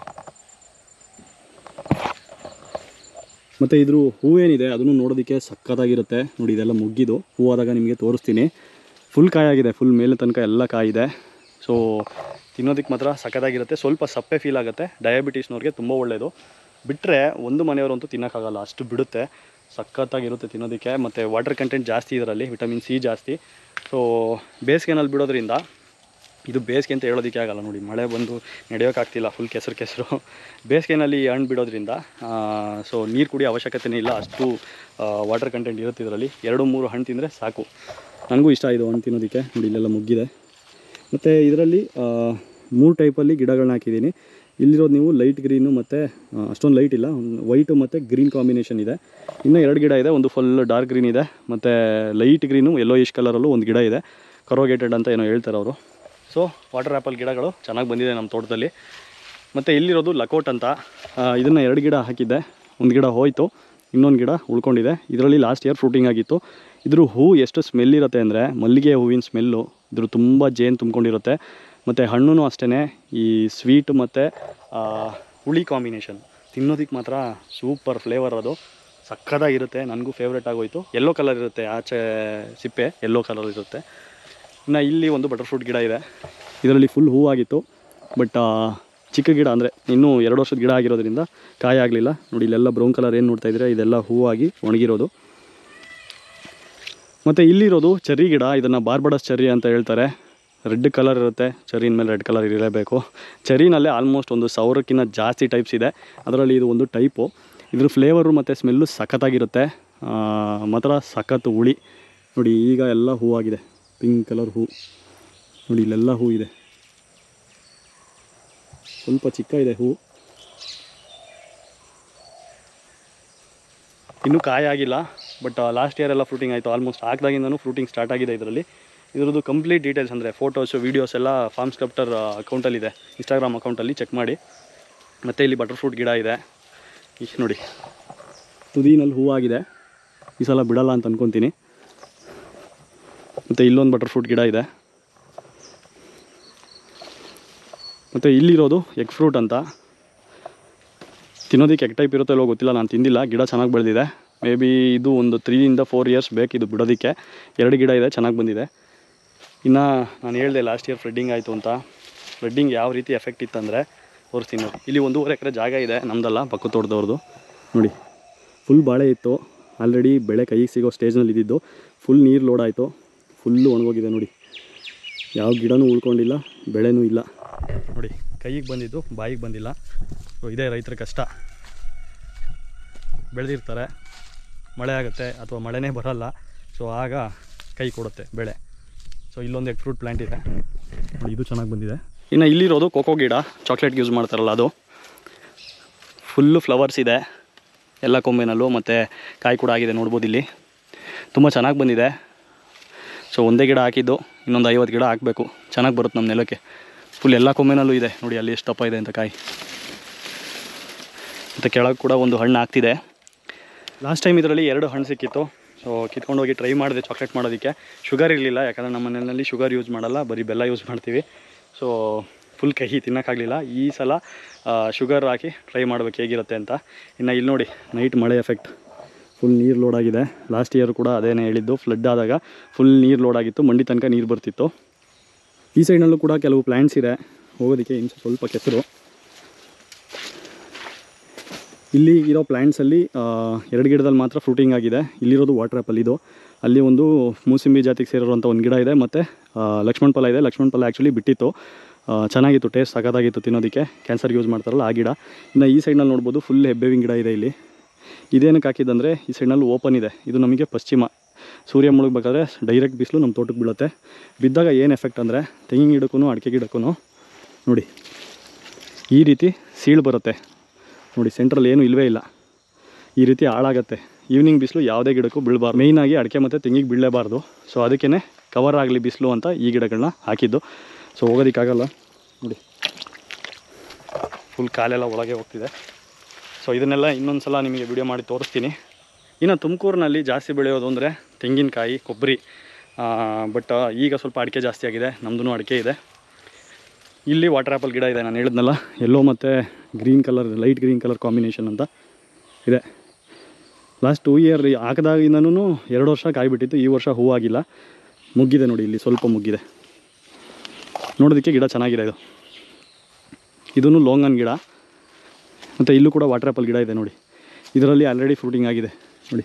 ಮತ್ತು ಇದ್ರ ಹೂವೇನಿದೆ ಅದನ್ನು ನೋಡೋದಕ್ಕೆ ಸಖತ್ತಾಗಿರುತ್ತೆ ನೋಡಿ ಇದೆಲ್ಲ ಮುಗ್ಗಿದು ಹೂವಾದಾಗ ನಿಮಗೆ ತೋರಿಸ್ತೀನಿ ಫುಲ್ ಕಾಯಾಗಿದೆ ಫುಲ್ ಮೇಲೆ ತನಕ ಎಲ್ಲ ಕಾಯಿದೆ ಸೊ ತಿನ್ನೋದಕ್ಕೆ ಮಾತ್ರ ಸಖತ್ತಾಗಿರುತ್ತೆ ಸ್ವಲ್ಪ ಸಪ್ಪೆ ಫೀಲ್ ಆಗುತ್ತೆ ಡಯಾಬಿಟೀಸ್ನವ್ರಿಗೆ ತುಂಬ ಒಳ್ಳೆಯದು ಬಿಟ್ಟರೆ ಒಂದು ಮನೆಯವರಂತೂ ತಿನ್ನೋಕ್ಕಾಗಲ್ಲ ಅಷ್ಟು ಬಿಡುತ್ತೆ ಸಖತ್ತಾಗಿರುತ್ತೆ ತಿನ್ನೋದಕ್ಕೆ ಮತ್ತು ವಾಟರ್ ಕಂಟೆಂಟ್ ಜಾಸ್ತಿ ಇದರಲ್ಲಿ ವಿಟಮಿನ್ ಸಿ ಜಾಸ್ತಿ ಸೊ ಬೇಸಿಗೆನಲ್ಲಿ ಬಿಡೋದ್ರಿಂದ ಇದು ಬೇಸಿಗೆ ಅಂತ ಹೇಳೋದಕ್ಕೆ ಆಗಲ್ಲ ನೋಡಿ ಮಳೆ ಬಂದು ನಡೆಯೋಕ್ಕಾಗ್ತಿಲ್ಲ ಫುಲ್ ಕೆಸರು ಕೆಸರು ಬೇಸಿಗೆನಲ್ಲಿ ಹಣ್ಣು ಬಿಡೋದ್ರಿಂದ ಸೊ ನೀರು ಕುಡಿಯೋ ಅವಶ್ಯಕತೆನೇ ಇಲ್ಲ ಅಷ್ಟು ವಾಟರ್ ಕಂಟೆಂಟ್ ಇರುತ್ತೆ ಇದರಲ್ಲಿ ಎರಡು ಮೂರು ಹಣ್ಣು ತಿಂದರೆ ಸಾಕು ನನಗೂ ಇಷ್ಟ ಇದು ಹಣ್ಣು ತಿನ್ನೋದಕ್ಕೆ ನೋಡಿ ಇಲ್ಲೆಲ್ಲ ಮುಗ್ಗಿದೆ ಮತ್ತು ಇದರಲ್ಲಿ ಮೂರು ಟೈಪಲ್ಲಿ ಗಿಡಗಳನ್ನ ಹಾಕಿದ್ದೀನಿ ಇಲ್ಲಿರೋದು ನೀವು ಲೈಟ್ ಗ್ರೀನು ಮತ್ತು ಅಷ್ಟೊಂದು ಲೈಟ್ ಇಲ್ಲ ವೈಟು ಮತ್ತು ಗ್ರೀನ್ ಕಾಂಬಿನೇಷನ್ ಇದೆ ಇನ್ನೂ ಎರಡು ಗಿಡ ಇದೆ ಒಂದು ಫುಲ್ ಡಾರ್ಕ್ ಗ್ರೀನ್ ಇದೆ ಮತ್ತು ಲೈಟ್ ಗ್ರೀನು ಯೆಲ್ಲೋ ಇಶ್ ಕಲರಲ್ಲೂ ಒಂದು ಗಿಡ ಇದೆ ಕರೋಗೇಟೆಡ್ ಅಂತ ಏನೋ ಹೇಳ್ತಾರೆ ಅವರು ಸೊ ವಾಟರ್ ಆ್ಯಪಲ್ ಗಿಡಗಳು ಚೆನ್ನಾಗಿ ಬಂದಿದೆ ನಮ್ಮ ತೋಟದಲ್ಲಿ ಮತ್ತು ಇಲ್ಲಿರೋದು ಲಕೋಟ್ ಅಂತ ಇದನ್ನು ಎರಡು ಗಿಡ ಹಾಕಿದ್ದೆ ಒಂದು ಗಿಡ ಹೋಯಿತು ಇನ್ನೊಂದು ಗಿಡ ಉಳ್ಕೊಂಡಿದೆ ಇದರಲ್ಲಿ ಲಾಸ್ಟ್ ಇಯರ್ ಫ್ರೂಟಿಂಗ್ ಆಗಿತ್ತು ಇದ್ರ ಹೂ ಎಷ್ಟು ಸ್ಮೆಲ್ ಇರುತ್ತೆ ಅಂದರೆ ಮಲ್ಲಿಗೆ ಹೂವಿನ ಸ್ಮೆಲ್ಲು ಇದ್ರ ತುಂಬ ಜೇನು ತುಂಬ್ಕೊಂಡಿರುತ್ತೆ ಮತ್ತು ಹಣ್ಣು ಅಷ್ಟೇ ಈ ಸ್ವೀಟ್ ಮತ್ತು ಹುಳಿ ಕಾಂಬಿನೇಷನ್ ತಿನ್ನೋದಕ್ಕೆ ಮಾತ್ರ ಸೂಪರ್ ಫ್ಲೇವರ್ ಅದು ಸಕ್ಕತ್ತಾಗಿರುತ್ತೆ ನನಗೂ ಫೇವ್ರೇಟ್ ಆಗೋಯ್ತು ಯೆಲ್ಲೋ ಕಲರ್ ಇರುತ್ತೆ ಆಚೆ ಸಿಪ್ಪೆ ಯೆಲ್ಲೋ ಕಲರ್ ಇರುತ್ತೆ ಇನ್ನು ಇಲ್ಲಿ ಒಂದು ಬಟರ್ ಫ್ರೂಟ್ ಗಿಡ ಇದೆ ಇದರಲ್ಲಿ ಫುಲ್ ಹೂವಾಗಿತ್ತು ಬಟ್ ಚಿಕ್ಕ ಗಿಡ ಅಂದರೆ ಇನ್ನೂ ಎರಡು ವರ್ಷದ ಗಿಡ ಆಗಿರೋದ್ರಿಂದ ಕಾಯಿ ಆಗಲಿಲ್ಲ ನೋಡಿ ಇಲ್ಲೆಲ್ಲ ಬ್ರೌನ್ ಕಲರ್ ಏನು ನೋಡ್ತಾ ಇದ್ದೀರಾ ಇದೆಲ್ಲ ಹೂವಾಗಿ ಒಣಗಿರೋದು ಮತ್ತು ಇಲ್ಲಿರೋದು ಚೆರ್ರಿ ಗಿಡ ಇದನ್ನು ಬಾರ್ಬಡಸ್ ಚೆರ್ರಿ ಅಂತ ಹೇಳ್ತಾರೆ ರೆಡ್ ಕಲರ್ ಇರುತ್ತೆ ಚೆರ್ರಿನ ಮೇಲೆ ರೆಡ್ ಕಲರ್ ಇರಲೇಬೇಕು ಚೆರ್ರಿನಲ್ಲೇ ಆಲ್ಮೋಸ್ಟ್ ಒಂದು ಸಾವಿರಕ್ಕಿಂತ ಜಾಸ್ತಿ ಟೈಪ್ಸ್ ಇದೆ ಅದರಲ್ಲಿ ಇದು ಒಂದು ಟೈಪು ಇದ್ರ ಫ್ಲೇವರು ಮತ್ತು ಸ್ಮೆಲ್ಲು ಸಖತ್ತಾಗಿರುತ್ತೆ ಆ, ಮಾತ್ರ ಸಖತ್ತು ಹುಳಿ ನೋಡಿ ಈಗ ಎಲ್ಲ ಹೂವಾಗಿದೆ ಪಿಂಕ್ ಕಲರ್ ಹೂ ನೋಡಿ ಇಲ್ಲೆಲ್ಲ ಹೂ ಇದೆ ಸ್ವಲ್ಪ ಚಿಕ್ಕ ಇದೆ ಹೂ ಇನ್ನೂ ಕಾಯಿ ಆಗಿಲ್ಲ ಬಟ್ ಲಾಸ್ಟ್ ಇಯರ್ ಎಲ್ಲ ಫ್ರೂಟಿಂಗ್ ಆಯಿತು ಆಲ್ಮೋಸ್ಟ್ ಹಾಕಿದಾಗಿಂದನೂ ಫ್ರೂಟಿಂಗ್ ಸ್ಟಾರ್ಟ್ ಆಗಿದೆ ಇದರಲ್ಲಿ ಇದ್ರದ್ದು ಕಂಪ್ಲೀಟ್ ಡೀಟೇಲ್ಸ್ ಅಂದರೆ ಫೋಟೋಸು ವೀಡಿಯೋಸ್ ಎಲ್ಲ ಫಾರ್ಮ್ ಸ್ಕಲ್ಪ್ಟರ್ ಅಕೌಂಟಲ್ಲಿದೆ ಇನ್ಸ್ಟಾಗ್ರಾಮ್ ಅಕೌಂಟಲ್ಲಿ ಚೆಕ್ ಮಾಡಿ ಮತ್ತು ಇಲ್ಲಿ ಬಟರ್ ಫ್ರೂಟ್ ಗಿಡ ಇದೆ ಈಗ ನೋಡಿ ತುದಿನಲ್ಲಿ ಹೂವಾಗಿದೆ ಈ ಸಲ ಬಿಡಲ್ಲ ಅಂತ ಅನ್ಕೊತೀನಿ ಮತ್ತು ಇಲ್ಲೊಂದು ಬಟರ್ ಫ್ರೂಟ್ ಗಿಡ ಇದೆ ಮತ್ತು ಇಲ್ಲಿರೋದು ಎಗ್ ಫ್ರೂಟ್ ಅಂತ ತಿನ್ನೋದಕ್ಕೆ ಎಗ್ ಟೈಪ್ ಇರುತ್ತೋ ಇಲ್ಲೋ ಗೊತ್ತಿಲ್ಲ ನಾನು ತಿಂದಿಲ್ಲ ಗಿಡ ಚೆನ್ನಾಗಿ ಬೆಳೆದಿದೆ ಮೇ ಬಿ ಇದು ಒಂದು ತ್ರೀಯಿಂದ ಫೋರ್ ಇಯರ್ಸ್ ಬೇಕು ಇದು ಬಿಡೋದಕ್ಕೆ ಎರಡು ಗಿಡ ಇದೆ ಚೆನ್ನಾಗಿ ಬಂದಿದೆ ಇನ್ನು ನಾನು ಹೇಳಿದೆ ಲಾಸ್ಟ್ ಇಯರ್ ಫ್ಲಡ್ಡಿಂಗ್ ಆಯಿತು ಅಂತ ಫ್ಲಡ್ಡಿಂಗ್ ಯಾವ ರೀತಿ ಎಫೆಕ್ಟ್ ಇತ್ತಂದರೆ ತೋರಿಸ್ತೀನಿ ನೋಡಿ ಇಲ್ಲಿ ಒಂದೂವರೆ ಎಕರೆ ಜಾಗ ಇದೆ ನಮ್ಮದಲ್ಲ ಪಕ್ಕ ತೋಟದವ್ರದ್ದು ನೋಡಿ ಫುಲ್ ಬಾಳೆ ಇತ್ತು ಆಲ್ರೆಡಿ ಬೆಳೆ ಕೈಗೆ ಸಿಗೋ ಸ್ಟೇಜ್ನಲ್ಲಿ ಇದ್ದಿದ್ದು ಫುಲ್ ನೀರು ಲೋಡ್ ಆಯಿತು ಫುಲ್ಲು ಒಣಗೋಗಿದೆ ನೋಡಿ ಯಾವ ಗಿಡನೂ ಉಳ್ಕೊಂಡಿಲ್ಲ ಬೆಳೆನೂ ಇಲ್ಲ ನೋಡಿ ಕೈಗೆ ಬಂದಿದ್ದು ಬಾಯಿಗೆ ಬಂದಿಲ್ಲ ಸೊ ಇದೇ ರೈತರ ಕಷ್ಟ ಬೆಳೆದಿರ್ತಾರೆ ಮಳೆ ಆಗುತ್ತೆ ಅಥವಾ ಮಳೆನೇ ಬರಲ್ಲ ಸೊ ಆಗ ಕೈ ಕೊಡುತ್ತೆ ಬೆಳೆ ಸೊ ಇಲ್ಲೊಂದು ಎಗ್ ಫ್ರೂಟ್ ಪ್ಲ್ಯಾಂಟ್ ಇದೆ ನೋಡಿ ಇದು ಚೆನ್ನಾಗಿ ಬಂದಿದೆ ಇನ್ನು ಇಲ್ಲಿರೋದು ಕೋಕೋ ಗಿಡ ಚಾಕ್ಲೇಟ್ಗೆ ಯೂಸ್ ಮಾಡ್ತಾರಲ್ಲ ಅದು ಫುಲ್ಲು ಫ್ಲವರ್ಸ್ ಇದೆ ಎಲ್ಲ ಕೊಂಬೆನಲ್ಲೂ ಮತ್ತು ಕಾಯಿ ಕೂಡ ಆಗಿದೆ ನೋಡ್ಬೋದು ಇಲ್ಲಿ ತುಂಬ ಚೆನ್ನಾಗಿ ಬಂದಿದೆ ಸೊ ಒಂದೇ ಗಿಡ ಹಾಕಿದ್ದು ಇನ್ನೊಂದು ಐವತ್ತು ಗಿಡ ಹಾಕಬೇಕು ಚೆನ್ನಾಗಿ ಬರುತ್ತೆ ನಮ್ಮ ನೆಲಕ್ಕೆ ಫುಲ್ ಎಲ್ಲ ಕೊಂಬೆನಲ್ಲೂ ಇದೆ ನೋಡಿ ಅಲ್ಲಿ ಎಷ್ಟು ದಪ್ಪ ಇದೆ ಅಂತ ಕಾಯಿ ಮತ್ತು ಕೆಳಗೆ ಕೂಡ ಒಂದು ಹಣ್ಣು ಆಗ್ತಿದೆ ಲಾಸ್ಟ್ ಟೈಮ್ ಇದರಲ್ಲಿ ಎರಡು ಹಣ್ಣು ಸಿಕ್ಕಿತ್ತು ಸೊ ಕಿತ್ಕೊಂಡು ಹೋಗಿ ಟ್ರೈ ಮಾಡಿದೆ ಚಾಕ್ಲೇಟ್ ಮಾಡೋದಕ್ಕೆ ಶುಗರ್ ಇರಲಿಲ್ಲ ಯಾಕಂದರೆ ನಮ್ಮ ಮನೆಯಲ್ಲಿ ಶುಗರ್ ಯೂಸ್ ಮಾಡಲ್ಲ ಬರೀ ಬೆಲ್ಲ ಯೂಸ್ ಮಾಡ್ತೀವಿ ಸೊ ಫುಲ್ ಕಹಿ ತಿನ್ನೋಕ್ಕಾಗಲಿಲ್ಲ ಈ ಸಲ ಶುಗರ್ ಹಾಕಿ ಟ್ರೈ ಮಾಡ್ಬೇಕು ಹೇಗಿರುತ್ತೆ ಅಂತ ಇನ್ನು ಇಲ್ಲಿ ನೋಡಿ ನೈಟ್ ಮಳೆ ಎಫೆಕ್ಟ್ ಫುಲ್ ನೀರು ಲೋಡ್ ಆಗಿದೆ ಲಾಸ್ಟ್ ಇಯರ್ ಕೂಡ ಅದೇನೇ ಹೇಳಿದ್ದು ಫ್ಲಡ್ ಆದಾಗ ಫುಲ್ ನೀರು ಲೋಡ್ ಆಗಿತ್ತು ಮಂಡಿ ತನಕ ನೀರು ಬರ್ತಿತ್ತು ಈ ಸೈಡ್ನಲ್ಲೂ ಕೂಡ ಕೆಲವು ಪ್ಲ್ಯಾಂಟ್ಸ್ ಇದೆ ಹೋಗೋದಕ್ಕೆ ಇನ್ನು ಸ್ವಲ್ಪ ಕೆಸರು ಇಲ್ಲಿ ಇರೋ ಪ್ಲ್ಯಾಂಟ್ಸಲ್ಲಿ ಎರಡು ಗಿಡದಲ್ಲಿ ಮಾತ್ರ ಫ್ರೂಟಿಂಗ್ ಆಗಿದೆ ಇಲ್ಲಿರೋದು ವಾಟರ್ ಆ್ಯಪಲ್ ಇದು ಅಲ್ಲಿ ಒಂದು ಮೂಸಂಬಿ ಜಾತಿಗೆ ಸೇರಿರುವಂಥ ಒಂದು ಗಿಡ ಇದೆ ಮತ್ತು ಲಕ್ಷ್ಮಣ ಫಲ ಇದೆ ಲಕ್ಷ್ಮಣ ಫಲ ಆ್ಯಕ್ಚುಲಿ ಬಿಟ್ಟಿತ್ತು ಆ, ಚೆನ್ನಾಗಿತ್ತು ಟೇಸ್ಟ್ ಸಖತ್ತಾಗಿತ್ತು ತಿನ್ನೋದಕ್ಕೆ ಕ್ಯಾನ್ಸರ್ ಯೂಸ್ ಮಾಡ್ತಾರಲ್ಲ ಆ ಗಿಡ ಇನ್ನು ಈ ಸೈಡ್ನಲ್ಲಿ ನೋಡ್ಬೋದು ಫುಲ್ ಹೆಬ್ಬೇವಿನ ಗಿಡ ಇದೆ ಇಲ್ಲಿ ಇದೇನಕ್ಕೆ ಹಾಕಿದ್ದಂದರೆ ಈ ಸೈಡ್ನಲ್ಲಿ ಓಪನ್ ಇದೆ ಇದು ನಮಗೆ ಪಶ್ಚಿಮ ಸೂರ್ಯ ಮುಳುಗಬೇಕಾದ್ರೆ ಡೈರೆಕ್ಟ್ ಬಿಸಿಲು ನಮ್ಮ ತೋಟಕ್ಕೆ ಬೀಳುತ್ತೆ ಬಿದ್ದಾಗ ಏನು ಎಫೆಕ್ಟ್ ಅಂದರೆ ತೆಂಗಿನ ಗಿಡಕ್ಕೂ ಅಡಿಕೆ ಗಿಡಕ್ಕೂ ನೋಡಿ ಈ ರೀತಿ ಸೀಳು ಬರುತ್ತೆ ನೋಡಿ ಸೆಂಟ್ರಲ್ಲಿ ಏನೂ ಇಲ್ಲವೇ ಇಲ್ಲ ಈ ರೀತಿ ಹಾಳಾಗತ್ತೆ ಈವ್ನಿಂಗ್ ಬಿಸಿಲು ಯಾವುದೇ ಗಿಡಕ್ಕೂ ಬೀಳಬಾರ್ದು ಮೇಯ್ನಾಗಿ ಅಡಿಕೆ ಮತ್ತು ತೆಂಗಿಗೆ ಬೀಳಲೇಬಾರ್ದು ಸೊ ಅದಕ್ಕೇ ಕವರ್ ಆಗಲಿ ಬಿಸಿಲು ಅಂತ ಈ ಗಿಡಗಳನ್ನ ಹಾಕಿದ್ದು ಸೊ ಹೋಗೋದಕ್ಕಾಗಲ್ಲ ನೋಡಿ ಫುಲ್ ಕಾಲೆಲ್ಲ ಒಳಗೆ ಹೋಗ್ತಿದೆ ಸೊ ಇದನ್ನೆಲ್ಲ ಇನ್ನೊಂದು ಸಲ ನಿಮಗೆ ವಿಡಿಯೋ ಮಾಡಿ ತೋರಿಸ್ತೀನಿ ಇನ್ನು ತುಮಕೂರಿನಲ್ಲಿ ಜಾಸ್ತಿ ಬೆಳೆಯೋದು ಅಂದರೆ ತೆಂಗಿನಕಾಯಿ ಕೊಬ್ಬರಿ ಬಟ್ ಈಗ ಸ್ವಲ್ಪ ಅಡಿಕೆ ಜಾಸ್ತಿ ಆಗಿದೆ ನಮ್ಮದು ಅಡಿಕೆ ಇದೆ ಇಲ್ಲಿ ವಾಟರ್ ಆ್ಯಪಲ್ ಗಿಡ ಇದೆ ನಾನು ಹೇಳಿದ್ನಲ್ಲ ಎಲ್ಲೋ ಮತ್ತು green colour light green colour combination ಅಂತ ಇದೆ ಲಾಸ್ಟ್ ಟೂ ಇಯರ್ ಹಾಕಿದಾಗಿಂದನೂ ಎರಡು ವರ್ಷ ಕಾಯಿ ಬಿಟ್ಟಿತ್ತು ಈ ವರ್ಷ ಹೂವಾಗಿಲ್ಲ ಮುಗ್ಗಿದೆ ನೋಡಿ ಇಲ್ಲಿ ಸ್ವಲ್ಪ ಮುಗ್ಗಿದೆ ನೋಡೋದಕ್ಕೆ ಗಿಡ ಚೆನ್ನಾಗಿದೆ ಇದು ಇದೂ ಲೋಂಗನ್ ಗಿಡ ಮತ್ತು ಇಲ್ಲೂ ಕೂಡ ವಾಟರ್ ಆ್ಯಪಲ್ ಗಿಡ ಇದೆ ನೋಡಿ ಇದರಲ್ಲಿ ಆಲ್ರೆಡಿ ಫ್ರೂಟಿಂಗ್ ಆಗಿದೆ ನೋಡಿ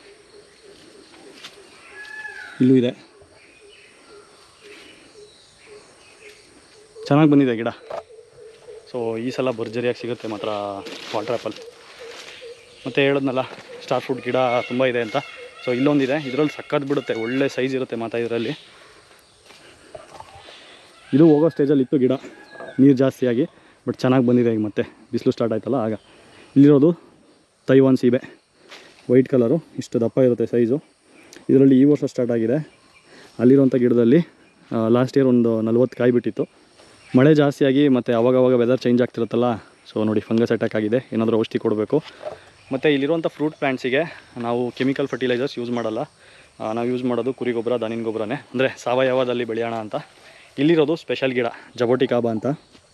ಇಲ್ಲೂ ಇದೆ ಚೆನ್ನಾಗಿ ಬಂದಿದೆ ಗಿಡ ಸೊ ಈ ಸಲ ಭರ್ಜರಿಯಾಗಿ ಸಿಗುತ್ತೆ ಮಾತ್ರ ವಾಟರ್ ಆ್ಯಪಲ್ ಮತ್ತು ಹೇಳಿದ್ನಲ್ಲ ಸ್ಟಾರ್ ಫ್ರೂಟ್ ಗಿಡ ತುಂಬ ಇದೆ ಅಂತ ಸೊ ಇಲ್ಲೊಂದಿದೆ ಇದರಲ್ಲಿ ಸಕ್ಕತ್ ಬಿಡುತ್ತೆ ಒಳ್ಳೆ ಸೈಜ್ ಇರುತ್ತೆ ಮಾತಾ ಇದರಲ್ಲಿ ಇದು ಹೋಗೋ ಸ್ಟೇಜಲ್ಲಿ ಇತ್ತು ಗಿಡ ನೀರು ಜಾಸ್ತಿಯಾಗಿ ಬಟ್ ಚೆನ್ನಾಗಿ ಬಂದಿದೆ ಈಗ ಮತ್ತೆ ಬಿಸಿಲು ಸ್ಟಾರ್ಟ್ ಆಯ್ತಲ್ಲ ಆಗ ಇಲ್ಲಿರೋದು ತೈವಾನ್ ಸೀಬೆ ವೈಟ್ ಕಲರು ಇಷ್ಟು ದಪ್ಪ ಇರುತ್ತೆ ಸೈಜು ಇದರಲ್ಲಿ ಈ ವರ್ಷ ಸ್ಟಾರ್ಟ್ ಆಗಿದೆ ಅಲ್ಲಿರೋಂಥ ಗಿಡದಲ್ಲಿ ಲಾಸ್ಟ್ ಇಯರ್ ಒಂದು ನಲ್ವತ್ತು ಕಾಯಿ ಬಿಟ್ಟಿತ್ತು ಮಳೆ ಜಾಸ್ತಿಯಾಗಿ ಮತ್ತು ಅವಾಗವಾಗ ವೆದರ್ ಚೇಂಜ್ ಆಗ್ತಿರುತ್ತಲ್ಲ ಸೊ ನೋಡಿ ಫಂಗಸ್ ಅಟ್ಯಾಕ್ ಆಗಿದೆ ಏನಾದರೂ ಔಷಧಿ ಕೊಡಬೇಕು ಮತ್ತು ಇಲ್ಲಿರುವಂಥ ಫ್ರೂಟ್ ಪ್ಲ್ಯಾಂಟ್ಸಿಗೆ ನಾವು ಕೆಮಿಕಲ್ ಫರ್ಟಿಲೈಸರ್ಸ್ ಯೂಸ್ ಮಾಡಲ್ಲ ಆ, ನಾವು ಯೂಸ್ ಮಾಡೋದು ಕುರಿ ಗೊಬ್ಬರ ದನಿನ ಗೊಬ್ಬರನೇ ಅಂದರೆ ಸಾವಯವದಲ್ಲಿ ಬೆಳೆಯೋಣ ಅಂತ ಇಲ್ಲಿರೋದು ಸ್ಪೆಷಲ್ ಗಿಡ ಜಬೋಟಿ ಕಾಬಾ ಅಂತ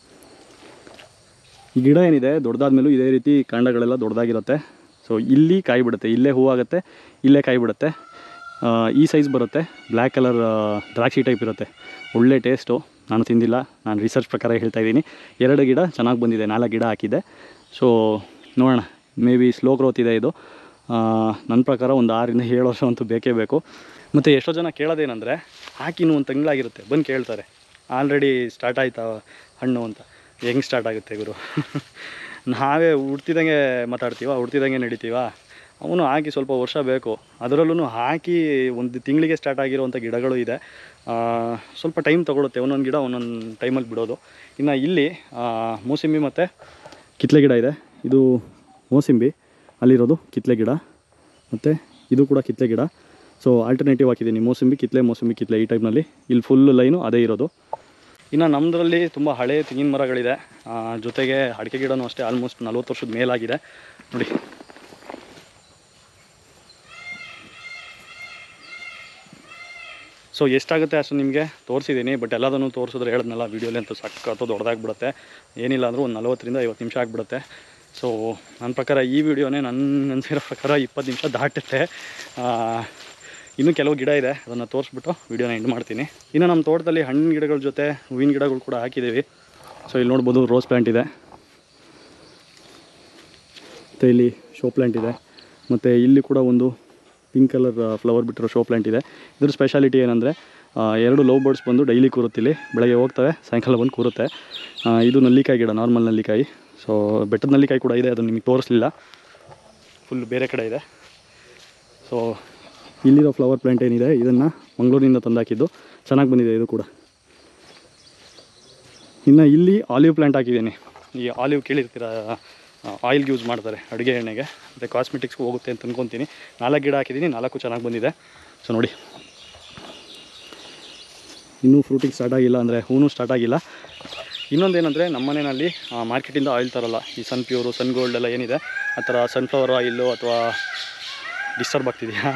ಈ ಗಿಡ ಏನಿದೆ ದೊಡ್ಡದಾದ್ಮೇಲೂ ಇದೇ ರೀತಿ ಕಾಂಡಗಳೆಲ್ಲ ದೊಡ್ಡದಾಗಿರುತ್ತೆ ಸೊ ಇಲ್ಲಿ ಕಾಯಿ ಬಿಡುತ್ತೆ ಇಲ್ಲೇ ಹೂವಾಗುತ್ತೆ ಇಲ್ಲೇ ಕಾಯಿ ಬಿಡುತ್ತೆ ಆ, ಈ ಸೈಜ್ ಬರುತ್ತೆ ಬ್ಲ್ಯಾಕ್ ಕಲರ್ ದ್ರಾಕ್ಷಿ ಟೈಪ್ ಇರುತ್ತೆ ಒಳ್ಳೆ ಟೇಸ್ಟು ನಾನು ತಿಂದಿಲ್ಲ ನಾನು ರಿಸರ್ಚ್ ಪ್ರಕಾರ ಹೇಳ್ತಾ ಇದ್ದೀನಿ ಎರಡು ಗಿಡ ಚೆನ್ನಾಗಿ ಬಂದಿದೆ ನಾಲ್ಕು ಗಿಡ ಹಾಕಿದ್ದೆ ಸೊ ನೋಡೋಣ ಮೇ ಬಿ ಸ್ಲೋ ಗ್ರೋತ್ ಇದೆ ಇದು ಆ, ನನ್ನ ಪ್ರಕಾರ ಒಂದು ಆರರಿಂದ ಏಳು ವರ್ಷ ಅಂತೂ ಬೇಕೇ ಬೇಕು ಮತ್ತು ಎಷ್ಟೋ ಜನ ಕೇಳೋದೇನೆಂದರೆ ಹಾಕಿನೂ ಒಂದು ತಿಂಗಳಾಗಿರುತ್ತೆ ಬಂದು ಕೇಳ್ತಾರೆ ಆಲ್ರೆಡಿ ಸ್ಟಾರ್ಟ್ ಆಯ್ತಾ ಹಣ್ಣು ಅಂತ ಹೆಂಗೆ ಸ್ಟಾರ್ಟ್ ಆಗುತ್ತೆ ಗುರು ನಾವೇ ಹುಡ್ತಿದಂಗೆ ಮಾತಾಡ್ತೀವ ಹುಡ್ತಿದಂಗೆ ನಡಿತೀವ ಅವನು ಹಾಕಿ ಸ್ವಲ್ಪ ವರ್ಷ ಬೇಕು ಅದರಲ್ಲೂ ಹಾಕಿ ಒಂದು ತಿಂಗಳಿಗೆ ಸ್ಟಾರ್ಟ್ ಆಗಿರುವಂಥ ಗಿಡಗಳು ಇದೆ ಆ, ಸ್ವಲ್ಪ ಟೈಮ್ ತೊಗೊಳುತ್ತೆ ಒಂದೊಂದು ಗಿಡ ಒಂದೊಂದು ಟೈಮಲ್ಲಿ ಬಿಡೋದು ಇನ್ನು ಇಲ್ಲಿ ಆ, ಮೂಸಂಬಿ ಮತ್ತು ಕಿತ್ಲೆ ಗಿಡ ಇದೆ ಇದು ಮೋಸಂಬಿ ಅಲ್ಲಿರೋದು ಕಿತ್ಲೆ ಗಿಡ ಮತ್ತು ಇದು ಕೂಡ ಕಿತ್ಲೆ ಗಿಡ ಸೊ ಆಲ್ಟರ್ನೇಟಿವ್ ಹಾಕಿದ್ದೀನಿ ಮೋಸಂಬಿ ಕಿತ್ಲೆ ಮೋಸಂಬಿ ಕಿತ್ಲೆ ಈ ಟೈಪ್ನಲ್ಲಿ ಇಲ್ಲಿ ಫುಲ್ ಲೈನು ಅದೇ ಇರೋದು ಇನ್ನು ನಮ್ಮದ್ರಲ್ಲಿ ತುಂಬ ಹಳೆ ತೆಂಗಿನ ಮರಗಳಿದೆ ಆ, ಜೊತೆಗೆ ಅಡಿಕೆ ಗಿಡನೂ ಅಷ್ಟೇ ಆಲ್ಮೋಸ್ಟ್ ನಲ್ವತ್ತು ವರ್ಷದ ಮೇಲಾಗಿದೆ ನೋಡಿ ಸೊ ಎಷ್ಟಾಗುತ್ತೆ ಅಷ್ಟು ನಿಮಗೆ ತೋರಿಸಿದ್ದೀನಿ ಬಟ್ ಎಲ್ಲದನ್ನು ತೋರಿಸಿದ್ರೆ ಹೇಳಿದ್ನಲ್ಲ ವೀಡಿಯೋಲಿ ಅಂತೂ ಸಕ್ಕತ್ತು ದೊಡ್ಡದಾಗ್ಬಿಡುತ್ತೆ ಏನಿಲ್ಲ ಅಂದರೂ ಒಂದು ನಲ್ವತ್ತರಿಂದ ಐವತ್ತು ನಿಮಿಷ ಆಗಿಬಿಡುತ್ತೆ ಸೊ ನನ್ನ ಪ್ರಕಾರ ಈ ವಿಡಿಯೋನೇ ನನ್ನ ಅನ್ಸಿರೋ ಪ್ರಕಾರ ಇಪ್ಪತ್ತು ನಿಮಿಷ ದಾಟುತ್ತೆ ಆ, ಇನ್ನೂ ಕೆಲವು ಗಿಡ ಇದೆ ಅದನ್ನು ತೋರಿಸ್ಬಿಟ್ಟು ವೀಡಿಯೋನ ಎಂಡ್ ಮಾಡ್ತೀನಿ ಇನ್ನು ನಮ್ಮ ತೋಟದಲ್ಲಿ ಹಣ್ಣಿನ ಗಿಡಗಳ ಜೊತೆ ಹೂವಿನ ಗಿಡಗಳು ಕೂಡ ಹಾಕಿದ್ದೀವಿ ಸೊ ಇಲ್ಲಿ ನೋಡ್ಬೋದು ರೋಸ್ ಪ್ಲ್ಯಾಂಟ್ ಇದೆ ಮತ್ತು ಇಲ್ಲಿ ಶೋ ಪ್ಲ್ಯಾಂಟ್ ಇದೆ ಮತ್ತು ಇಲ್ಲಿ ಕೂಡ ಒಂದು ಪಿಂಕ್ ಕಲರ್ ಫ್ಲವರ್ ಬಿಟ್ಟಿರೋ ಶೋ ಪ್ಲ್ಯಾಂಟ್ ಇದೆ ಇದ್ರ ಸ್ಪೆಷಾಲಿಟಿ ಏನಂದರೆ ಎರಡು ಲವ್ ಬರ್ಡ್ಸ್ ಬಂದು ಡೈಲಿ ಕೂರುತ್ತೆ ಇಲ್ಲಿ ಬೆಳಗ್ಗೆ ಹೋಗ್ತವೆ ಸಾಯಂಕಾಲ ಬಂದು ಕೂರುತ್ತೆ ಆ, ಇದು ನಲ್ಲಿಕಾಯಿ ಗಿಡ ನಾರ್ಮಲ್ ನಲ್ಲಿಕಾಯಿ ಸೊ ಬೆಟ್ಟದ ನಲ್ಲಿಕಾಯಿ ಕೂಡ ಇದೆ ಅದನ್ನು ನಿಮಗೆ ತೋರಿಸ್ಲಿಲ್ಲ ಫುಲ್ ಬೇರೆ ಕಡೆ ಇದೆ ಸೊ ಇಲ್ಲಿರೋ ಫ್ಲವರ್ ಪ್ಲಾಂಟ್ ಏನಿದೆ ಇದನ್ನು ಮಂಗಳೂರಿನಿಂದ ತಂದಾಕಿದ್ದು ಚೆನ್ನಾಗಿ ಬಂದಿದೆ ಇದು ಕೂಡ ಇನ್ನು ಇಲ್ಲಿ ಆಲಿವ್ ಪ್ಲಾಂಟ್ ಹಾಕಿದ್ದೀನಿ ಈ ಆಲಿವ್ ಕೇಳಿರ್ತೀರ ಆಯಿಲ್ಗೆ ಯೂಸ್ ಮಾಡ್ತಾರೆ ಅಡುಗೆ ಎಣ್ಣೆಗೆ ಮತ್ತು ಕಾಸ್ಮೆಟಿಕ್ಸ್ಗೂ ಹೋಗುತ್ತೆ ಅಂತ ಅನ್ಕೊತೀನಿ ನಾಲ್ಕು ಗಿಡ ಹಾಕಿದ್ದೀನಿ ನಾಲ್ಕು ಚೆನ್ನಾಗಿ ಬಂದಿದೆ ಸೊ ನೋಡಿ ಇನ್ನೂ ಫ್ರೂಟಿಂಗ್ ಸ್ಟಾರ್ಟ್ ಆಗಿಲ್ಲ ಅಂದರೆ ಹೂನು ಸ್ಟಾರ್ಟ್ ಆಗಿಲ್ಲ ಇನ್ನೊಂದೇನೆಂದರೆ ನಮ್ಮ ಮನೆಯಲ್ಲಿ ಮಾರ್ಕೆಟಿಂದ ಆಯಿಲ್ ತರಲ್ಲ ಈ ಸನ್ ಪ್ಯೂರು ಸನ್ ಗೋಲ್ಡ್ ಎಲ್ಲ ಏನಿದೆ ಆ ಥರ ಸನ್ಫ್ಲವರ್ ಆಯಿಲ್ಲು ಅಥವಾ ಡಿಸ್ಟರ್ಬ್ ಆಗ್ತಿದೆಯಾ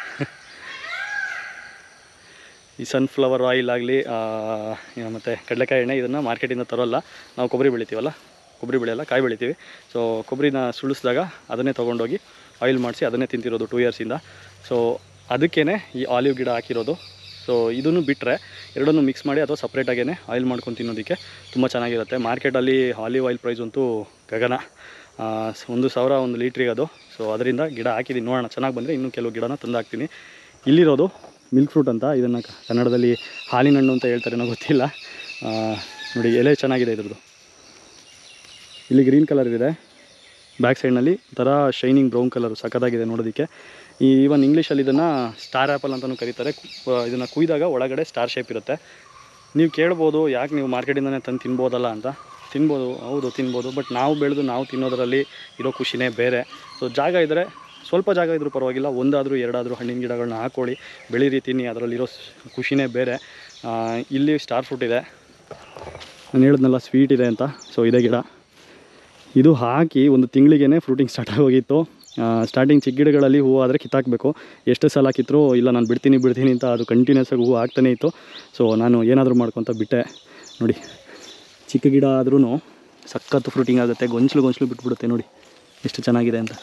ಈ ಸನ್ಫ್ಲವರ್ ಆಯಿಲ್ ಆಗಲಿ ಮತ್ತು ಕಡಲೆಕಾಯಿ ಎಣ್ಣೆ ಇದನ್ನು ಮಾರ್ಕೆಟಿಂದ ತರೋಲ್ಲ ನಾವು ಕೊಬ್ಬರಿ ಬೆಳಿತೀವಲ್ಲ ಕೊಬ್ಬರಿ ಬೆಳೆಯಲ್ಲ ಕಾಯಿ ಬೆಳಿತೀವಿ ಸೊ ಕೊಬ್ಬರಿನ ಸುಳಿಸಿದಾಗ ಅದನ್ನೇ ತೊಗೊಂಡೋಗಿ ಆಯಿಲ್ ಮಾಡಿಸಿ ಅದನ್ನೇ ತಿಂತಿರೋದು ಟೂ ಇಯರ್ಸಿಂದ ಸೊ ಅದಕ್ಕೇ ಈ ಆಲಿವ್ ಗಿಡ ಹಾಕಿರೋದು ಸೊ ಇದನ್ನು ಬಿಟ್ಟರೆ ಎರಡನ್ನೂ ಮಿಕ್ಸ್ ಮಾಡಿ ಅಥವಾ ಸಪ್ರೇಟಾಗೇ ಆಯಿಲ್ ಮಾಡ್ಕೊಂಡು ತಿನ್ನೋದಕ್ಕೆ ತುಂಬ ಚೆನ್ನಾಗಿರುತ್ತೆ ಮಾರ್ಕೆಟಲ್ಲಿ ಆಲಿವ್ ಆಯಿಲ್ ಪ್ರೈಸ್ ಅಂತೂ ಗಗನ ಆ, ಸ- ಒಂದು ಸಾವಿರ ಒಂದು ಲೀಟ್ರಿಗೆ ಅದು ಸೊ ಅದರಿಂದ ಗಿಡ ಹಾಕಿದ್ದೀನಿ ನೋಡೋಣ ಚೆನ್ನಾಗಿ ಬಂದರೆ ಇನ್ನೂ ಕೆಲವು ಗಿಡನ ತಂದು ಹಾಕ್ತೀನಿ ಇಲ್ಲಿರೋದು ಮಿಲ್ಕ್ ಫ್ರೂಟ್ ಅಂತ ಇದನ್ನು ಕನ್ನಡದಲ್ಲಿ ಹಾಲಿನ ಹಣ್ಣು ಅಂತ ಹೇಳ್ತಾರೆ ಏನೋ ಗೊತ್ತಿಲ್ಲ ಆ, ನೋಡಿ ಎಲೆ ಚೆನ್ನಾಗಿದೆ ಇದ್ರದ್ದು ಇಲ್ಲಿ ಗ್ರೀನ್ ಕಲರ್ ಇದೆ ಬ್ಯಾಕ್ ಸೈಡ್ನಲ್ಲಿ ಒಂಥರ ಶೈನಿಂಗ್ ಬ್ರೌನ್ ಕಲರ್ ಸಖತ್ತಾಗಿದೆ ನೋಡೋದಕ್ಕೆ ಈ ಈವನ್ ಇಂಗ್ಲೀಷಲ್ಲಿ ಇದನ್ನು ಸ್ಟಾರ್ ಆ್ಯಪಲ್ ಅಂತಲೂ ಕರೀತಾರೆ ಇದನ್ನು ಕುಯ್ದಾಗ ಒಳಗಡೆ ಸ್ಟಾರ್ ಶೇಪ್ ಇರುತ್ತೆ ನೀವು ಕೇಳ್ಬೋದು ಯಾಕೆ ನೀವು ಮಾರ್ಕೆಟಿಂದನೇ ತಂದು ತಿನ್ಬೋದಲ್ಲ ಅಂತ ತಿನ್ಬೋದು ಹೌದು ತಿನ್ಬೋದು ಬಟ್ ನಾವು ಬೆಳೆದು ನಾವು ತಿನ್ನೋದರಲ್ಲಿ ಇರೋ ಖುಷಿನೇ ಬೇರೆ ಸೊ ಜಾಗ ಇದ್ದರೆ ಸ್ವಲ್ಪ ಜಾಗ ಇದ್ರೂ ಪರವಾಗಿಲ್ಲ ಒಂದಾದರೂ ಎರಡಾದರೂ ಹಣ್ಣಿನ ಗಿಡಗಳನ್ನ ಹಾಕ್ಕೊಳ್ಳಿ ಬೆಳೀರಿ ತಿನ್ನಿ ಅದರಲ್ಲಿರೋ ಸ್- ಖುಷಿನೇ ಬೇರೆ ಆ, ಇಲ್ಲಿ ಸ್ಟಾರ್ ಫ್ರೂಟ್ ಇದೆ ನಾನು ಹೇಳಿದ್ನಲ್ಲ ಸ್ವೀಟ್ ಇದೆ ಅಂತ ಸೊ ಇದೇ ಗಿಡ ಇದು ಹಾಕಿ ಒಂದು ತಿಂಗಳಿಗೇ ಫ್ರೂಟಿಂಗ್ ಸ್ಟಾರ್ಟ್ ಆಗೋಗಿತ್ತು ಸ್ಟಾರ್ಟಿಂಗ್ ಚಿಕ್ಕ ಗಿಡಗಳಲ್ಲಿ ಹೂವು ಆದರೆ ಕಿತ್ತಾಕಬೇಕು ಎಷ್ಟು ಸಲ ಕಿತ್ತರೂ ಇಲ್ಲ ನಾನು ಬಿಡ್ತೀನಿ ಬಿಡ್ತೀನಿ ಅಂತ ಅದು ಕಂಟಿನ್ಯೂಸ್ ಆಗಿ ಹೂವು ಆಗ್ತಾನೇ ಇತ್ತು ಸೊ ನಾನು ಏನಾದರೂ ಮಾಡ್ಕೊತ ಬಿಟ್ಟೆ ನೋಡಿ ಚಿಕ್ಕ ಗಿಡ ಆದ್ರೂ ಸಖತ್ತು ಫ್ರೂಟಿಂಗ್ ಆಗುತ್ತೆ ಗೊಂಚಲು ಗೊಂಚಲು ಬಿಟ್ಬಿಡುತ್ತೆ ನೋಡಿ ಎಷ್ಟು ಚೆನ್ನಾಗಿದೆ ಅಂತ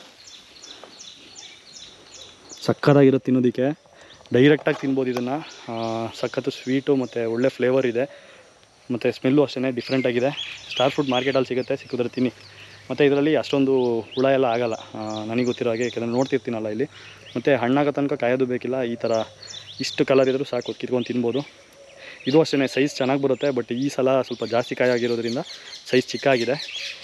ಸಕ್ಕತ್ತಾಗಿರುತ್ತೆ ತಿನ್ನೋದಕ್ಕೆ ಡೈರೆಕ್ಟಾಗಿ ತಿನ್ಬೋದು ಇದನ್ನು ಸಖತ್ತು ಸ್ವೀಟು ಮತ್ತು ಒಳ್ಳೆ ಫ್ಲೇವರ್ ಇದೆ ಮತ್ತು ಸ್ಮೆಲ್ಲು ಅಷ್ಟೇ ಡಿಫ್ರೆಂಟ್ ಆಗಿದೆ ಸ್ಟಾರ್ ಫ್ರೂಟ್ ಮಾರ್ಕೆಟಲ್ಲಿ ಸಿಗುತ್ತೆ ಸಿಕ್ಕಿದ್ರೆ ತಿನ್ನಿ ಮತ್ತು ಇದರಲ್ಲಿ ಅಷ್ಟೊಂದು ಹುಳ ಎಲ್ಲ ಆಗಲ್ಲ ಆ, ನನಗೆ ಗೊತ್ತಿರೋ ಹಾಗೆ ಯಾಕಂದರೆ ನೋಡ್ತಿರ್ತೀನಲ್ಲ ಇಲ್ಲಿ ಮತ್ತು ಹಣ್ಣಾಗೋ ತನಕ ಕಾಯೋದು ಬೇಕಿಲ್ಲ ಈ ಥರ ಇಷ್ಟು ಕಲರ್ ಇದ್ದರೂ ಸಾಕು ಕಿತ್ಕೊಂಡು ತಿನ್ಬೋದು ಇದು ಅಷ್ಟೇ ಸೈಜ್ ಚೆನ್ನಾಗಿ ಬರುತ್ತೆ ಬಟ್ ಈ ಸಲ ಸ್ವಲ್ಪ ಜಾಸ್ತಿ ಕಾಯಿ ಆಗಿರೋದ್ರಿಂದ ಸೈಜ್ ಚಿಕ್ಕಾಗಿದೆ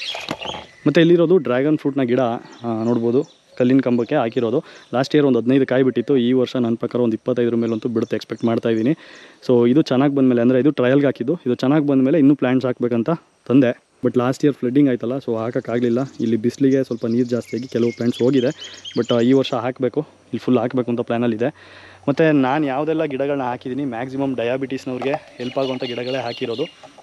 ಮತ್ತು ಇಲ್ಲಿರೋದು ಡ್ರ್ಯಾಗನ್ ಫ್ರೂಟ್ನ ಗಿಡ ಆ, ನೋಡ್ಬೋದು ಕಲ್ಲಿನ ಕಂಬಕ್ಕೆ ಹಾಕಿರೋದು ಲಾಸ್ಟ್ ಇಯರ್ ಒಂದು ಹದಿನೈದು ಕಾಯಿ ಬಿಟ್ಟಿತ್ತು ಈ ವರ್ಷ ನನ್ನ ಪ್ರಕಾರ ಒಂದು ಇಪ್ಪತ್ತೈದರ ಮೇಲಂತೂ ಬಿಡುತ್ತೆ ಎಕ್ಸ್ಪೆಕ್ಟ್ ಮಾಡ್ತಾ ಇದ್ದೀನಿ ಸೊ ಇದು ಚೆನ್ನಾಗಿ ಬಂದಮೇಲೆ ಅಂದರೆ ಇದು ಟ್ರಯಲ್ಗೆ ಹಾಕಿದ್ದು ಇದು ಚೆನ್ನಾಗಿ ಬಂದಮೇಲೆ ಇನ್ನೂ ಪ್ಲ್ಯಾಂಟ್ಸ್ ಹಾಕ್ಬೇಕಂತ ತಂದೆ ಬಟ್ ಲಾಸ್ಟ್ ಇಯರ್ ಫ್ಲಡ್ಡಿಂಗ್ ಆಯ್ತಲ್ಲ ಸೊ ಹಾಕೋಕ್ಕಾಗಲಿಲ್ಲ ಇಲ್ಲಿ ಬಿಸಿಲಿಗೆ ಸ್ವಲ್ಪ ನೀರು ಜಾಸ್ತಿಯಾಗಿ ಕೆಲವು ಪ್ಲ್ಯಾಂಟ್ಸ್ ಹೋಗಿದೆ ಬಟ್ ಈ ವರ್ಷ ಹಾಕಬೇಕು ಇಲ್ಲಿ ಫುಲ್ ಹಾಕಬೇಕು ಅಂತ ಪ್ಲ್ಯಾನಲ್ಲಿದೆ ಮತ್ತು ನಾನು ಯಾವುದೆಲ್ಲ ಗಿಡಗಳನ್ನ ಹಾಕಿದ್ದೀನಿ ಮ್ಯಾಕ್ಸಿಮಮ್ ಡಯಾಬಿಟೀಸ್ನವ್ರಿಗೆ ಹೆಲ್ಪ್ ಆಗುವಂಥ ಗಿಡಗಳೇ ಹಾಕಿರೋದು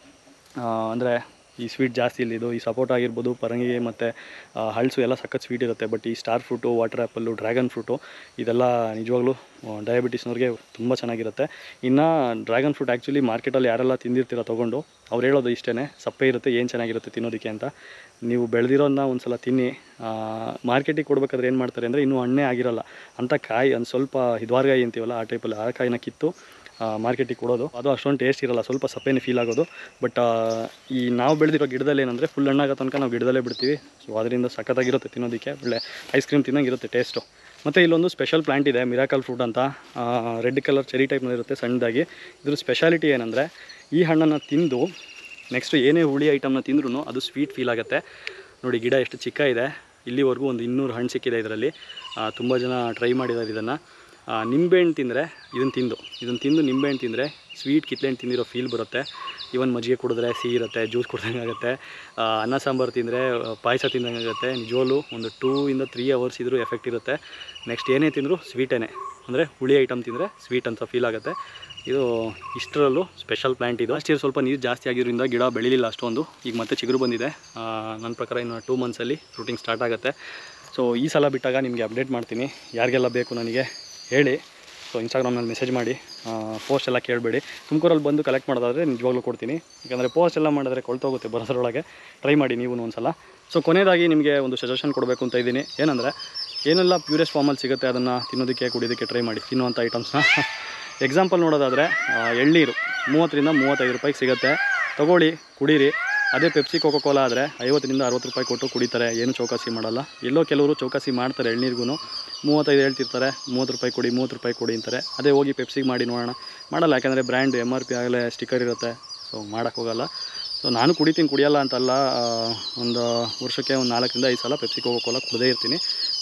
ಅಂದರೆ ಈ ಸ್ವೀಟ್ ಜಾಸ್ತಿ ಇಲ್ಲಿದು ಈ ಸಪೋಟ ಆಗಿರ್ಬೋದು ಪರಂಗಿ ಮತ್ತು ಹಳ್ಸು ಎಲ್ಲ ಸಖತ್ ಸ್ವೀಟ್ ಇರುತ್ತೆ ಬಟ್ ಈ star fruit water apple dragon fruit ಇದೆಲ್ಲ ನಿಜವಾಗ್ಲೂ ಡಯಾಬಿಟಿಸ್ನವ್ರಿಗೆ ತುಂಬ ಚೆನ್ನಾಗಿರುತ್ತೆ ಇನ್ನು ಡ್ರ್ಯಾಗನ್ ಫ್ರೂಟ್ ಆ್ಯಕ್ಚುಲಿ ಮಾರ್ಕೆಟಲ್ಲಿ ಯಾರೆಲ್ಲ ತಿಂದಿರ್ತೀರ ತೊಗೊಂಡು ಅವ್ರು ಹೇಳೋದು ಇಷ್ಟೇ ಸಪ್ಪೆ ಇರುತ್ತೆ ಏನು ಚೆನ್ನಾಗಿರುತ್ತೆ ತಿನ್ನೋದಕ್ಕೆ ಅಂತ ನೀವು ಬೆಳೆದಿರೋದನ್ನ ಒಂದು ಸಲ ತಿನ್ನಿ ಮಾರ್ಕೆಟಿಗೆ ಕೊಡ್ಬೇಕಾದ್ರೆ ಏನು ಮಾಡ್ತಾರೆ ಅಂದರೆ ಇನ್ನೂ ಹಣ್ಣೇ ಆಗಿರಲ್ಲ ಅಂಥ ಕಾಯಿ ಒಂದು ಸ್ವಲ್ಪ ಹಿದ್ವಾರ್ಗಾಯಿ ಅಂತೀವಲ್ಲ ಆ ಟೈಪಲ್ಲಿ ಆ ಕಾಯಿನ ಕಿತ್ತು ಮಾರ್ಕೆಟಿಗೆ ಕೊಡೋದು ಅದು ಅಷ್ಟೊಂದು ಟೇಸ್ಟ್ ಇರಲ್ಲ ಸ್ವಲ್ಪ ಸಪ್ಪೆನೇ ಫೀಲ್ ಆಗೋದು ಬಟ್ ಈ ನಾವು ಬೆಳೆದಿರೋ ಗಿಡದಲ್ಲಿ ಏನಂದರೆ ಫುಲ್ ಹಣ್ಣಾಗೋ ತನಕ ನಾವು ಗಿಡದಲ್ಲೇ ಬಿಡ್ತೀವಿ ಸೊ ಅದರಿಂದ ಸಖತ್ತಾಗಿರುತ್ತೆ ತಿನ್ನೋದಕ್ಕೆ ಒಳ್ಳೆ ಐಸ್ ಕ್ರೀಮ್ ತಿನ್ನಂಗೆ ಇರುತ್ತೆ ಟೇಸ್ಟು ಮತ್ತು ಇಲ್ಲೊಂದು ಸ್ಪೆಷಲ್ ಪ್ಲಾಂಟ್ ಇದೆ ಮಿರಾಕಲ್ ಫ್ರೂಟ್ ಅಂತ ರೆಡ್ ಕಲರ್ ಚೆರಿ ಟೈಪ್ನಲ್ಲಿ ಇರುತ್ತೆ ಸಣ್ಣದಾಗಿ ಇದ್ರ ಸ್ಪೆಷಾಲಿಟಿ ಏನಂದರೆ ಈ ಹಣ್ಣನ್ನು ತಿಂದು ನೆಕ್ಸ್ಟ್ ಏನೇ ಹುಳಿ ಐಟಮ್ನ ತಿಂದ್ರೂ ಅದು ಸ್ವೀಟ್ ಫೀಲ್ ಆಗುತ್ತೆ ನೋಡಿ ಗಿಡ ಎಷ್ಟು ಚಿಕ್ಕ ಇದೆ ಇಲ್ಲಿವರೆಗೂ ಒಂದು ಇನ್ನೂರು ಹಣ್ಣು ಸಿಕ್ಕಿದೆ ಇದರಲ್ಲಿ ತುಂಬ ಜನ ಟ್ರೈ ಮಾಡಿದ್ದಾರೆ ಇದನ್ನು ನಿಂಬೆಹಣ್ಣು ತಿಂದರೆ ಇದನ್ನು ತಿಂದು ಇದನ್ನು ತಿಂದು ನಿಂಬೆಹಣ್ಣು ತಿಂದರೆ ಸ್ವೀಟ್ ಕಿತ್ಲೆಹಣ್ಣು ತಿಂದಿರೋ ಫೀಲ್ ಬರುತ್ತೆ ಇವನ್ ಮಜ್ಜಿಗೆ ಕುಡಿದ್ರೆ ಸಿಹಿ ಇರುತ್ತೆ ಜ್ಯೂಸ್ ಕುಡ್ದಂಗೆ ಆಗುತ್ತೆ ಆ, ಅನ್ನ ಸಾಂಬಾರು ತಿಂದರೆ ಪಾಯಸ ತಿಂದಂಗೆ ಆಗುತ್ತೆ ನಿಜವಲ್ಲೂ ಒಂದು ಟೂ ಇಂದ ತ್ರೀ ಅವರ್ಸ್ ಇದ್ರೂ ಎಫೆಕ್ಟ್ ಇರುತ್ತೆ ನೆಕ್ಸ್ಟ್ ಏನೇ ತಿಂದರೂ ಸ್ವೀಟೇನೆ ಅಂದರೆ ಹುಳಿ ಐಟಮ್ ತಿಂದರೆ ಸ್ವೀಟ್ ಅಂತ ಫೀಲ್ ಆಗುತ್ತೆ ಇದು ಇಷ್ಟರಲ್ಲೂ ಸ್ಪೆಷಲ್ ಪ್ಲ್ಯಾಂಟ್ ಇದು ಲಾಸ್ಟ್ ಇಯರ್ ಸ್ವಲ್ಪ ನೀರು ಜಾಸ್ತಿ ಆಗಿರೋದ್ರಿಂದ ಗಿಡ ಬೆಳಿಲಿಲ್ಲ ಅಷ್ಟೊಂದು ಈಗ ಮತ್ತೆ ಚಿಗುರು ಬಂದಿದೆ ಆ, ನನ್ನ ಪ್ರಕಾರ ಇನ್ನು ಟೂ ಮಂತ್ಸಲ್ಲಿ ಫ್ರೂಟಿಂಗ್ ಸ್ಟಾರ್ಟ್ ಆಗುತ್ತೆ ಸೊ ಈ ಸಲ ಬಿಟ್ಟಾಗ ನಿಮಗೆ ಅಪ್ಡೇಟ್ ಮಾಡ್ತೀನಿ ಯಾರಿಗೆಲ್ಲ ಬೇಕು ನನಗೆ ಹೇಳಿ ಸೊ ಇನ್ಸ್ಟಾಗ್ರಾಮ್ನಲ್ಲಿ ಮೆಸೇಜ್ ಮಾಡಿ ಪೋಸ್ಟ್ ಎಲ್ಲ ಕೇಳಬೇಡಿ ತುಮಕೂರಲ್ಲಿ ಬಂದು ಕಲೆಕ್ಟ್ ಮಾಡೋದಾದರೆ ನಿಜವಾಗ್ಲೂ ಕೊಡ್ತೀನಿ ಯಾಕಂದರೆ ಪೋಸ್ಟ್ ಎಲ್ಲ ಮಾಡಿದ್ರೆ ಕೊಳ್ತೋಗುತ್ತೆ ಬರೋದ್ರೊಳಗೆ ಟ್ರೈ ಮಾಡಿ ನೀವು ಒಂದು ಸಲ ಸೊ ಕೊನೆಯದಾಗಿ ನಿಮಗೆ ಒಂದು ಸಜೆಷನ್ ಕೊಡಬೇಕು ಅಂತ ಇದ್ದೀನಿ ಏನಂದರೆ ಏನೆಲ್ಲ ಪ್ಯೂರೆಸ್ಟ್ ಫಾರ್ಮಲ್ಲಿ ಸಿಗುತ್ತೆ ಅದನ್ನು ತಿನ್ನೋದಕ್ಕೆ ಕುಡಿಯೋದಕ್ಕೆ ಟ್ರೈ ಮಾಡಿ ತಿನ್ನುವಂಥ ಐಟಮ್ಸ್ನ ಎಕ್ಸಾಂಪಲ್ ನೋಡೋದಾದರೆ ಆ, ಎಳ್ನೀರು ಮೂವತ್ತರಿಂದ ಮೂವತ್ತೈದು ರೂಪಾಯಿಗೆ ಸಿಗುತ್ತೆ ತೊಗೊಳ್ಳಿ ಕುಡೀರಿ ಅದೇ ಪೆಪ್ಸಿ ಕೋಕೋ ಕೋಲಾ ಆದರೆ ಐವತ್ತರಿಂದ ಅರವತ್ತು ರೂಪಾಯಿ ಕೊಟ್ಟು ಕುಡಿತಾರೆ ಏನು ಚೌಕಾಸಿ ಮಾಡಲ್ಲ ಎಲ್ಲೋ ಕೆಲವರು ಚೌಕಾಸಿ ಮಾಡ್ತಾರೆ ಎಳ್ನೀರಿಗೂ ಮೂವತ್ತೈದು ಹೇಳ್ತಿರ್ತಾರೆ ಮೂವತ್ತು ರೂಪಾಯಿ ಕೊಡಿ ಮೂವತ್ತು ರೂಪಾಯಿ ಕೊಡಿ ಅಂತಾರೆ ಅದೇ ಹೋಗಿ ಪೆಪ್ಸಿಗೆ ಮಾಡಿ ನೋಡೋಣ ಮಾಡಲ್ಲ ಯಾಕಂದರೆ ಬ್ರ್ಯಾಂಡ್ ಎಮ್ ಆರ್ ಪಿ ಆಗಲೇ ಸ್ಟಿಕ್ಕರ್ ಇರುತ್ತೆ ಸೊ ಮಾಡೋಕ್ಕೆ ಹೋಗಲ್ಲ ಸೊ ನಾನು ಕುಡಿತೀನಿ ಕುಡಿಯಲ್ಲ ಅಂತಲ್ಲ ಆ, ಒಂದು ವರ್ಷಕ್ಕೆ ಒಂದು ನಾಲ್ಕರಿಂದ ಐದು ಸಲ ಪೆಪ್ಸಿ ಕೋಕೋ ಕೋಲಾ ಕುಡದೇ ಇರ್ತೀನಿ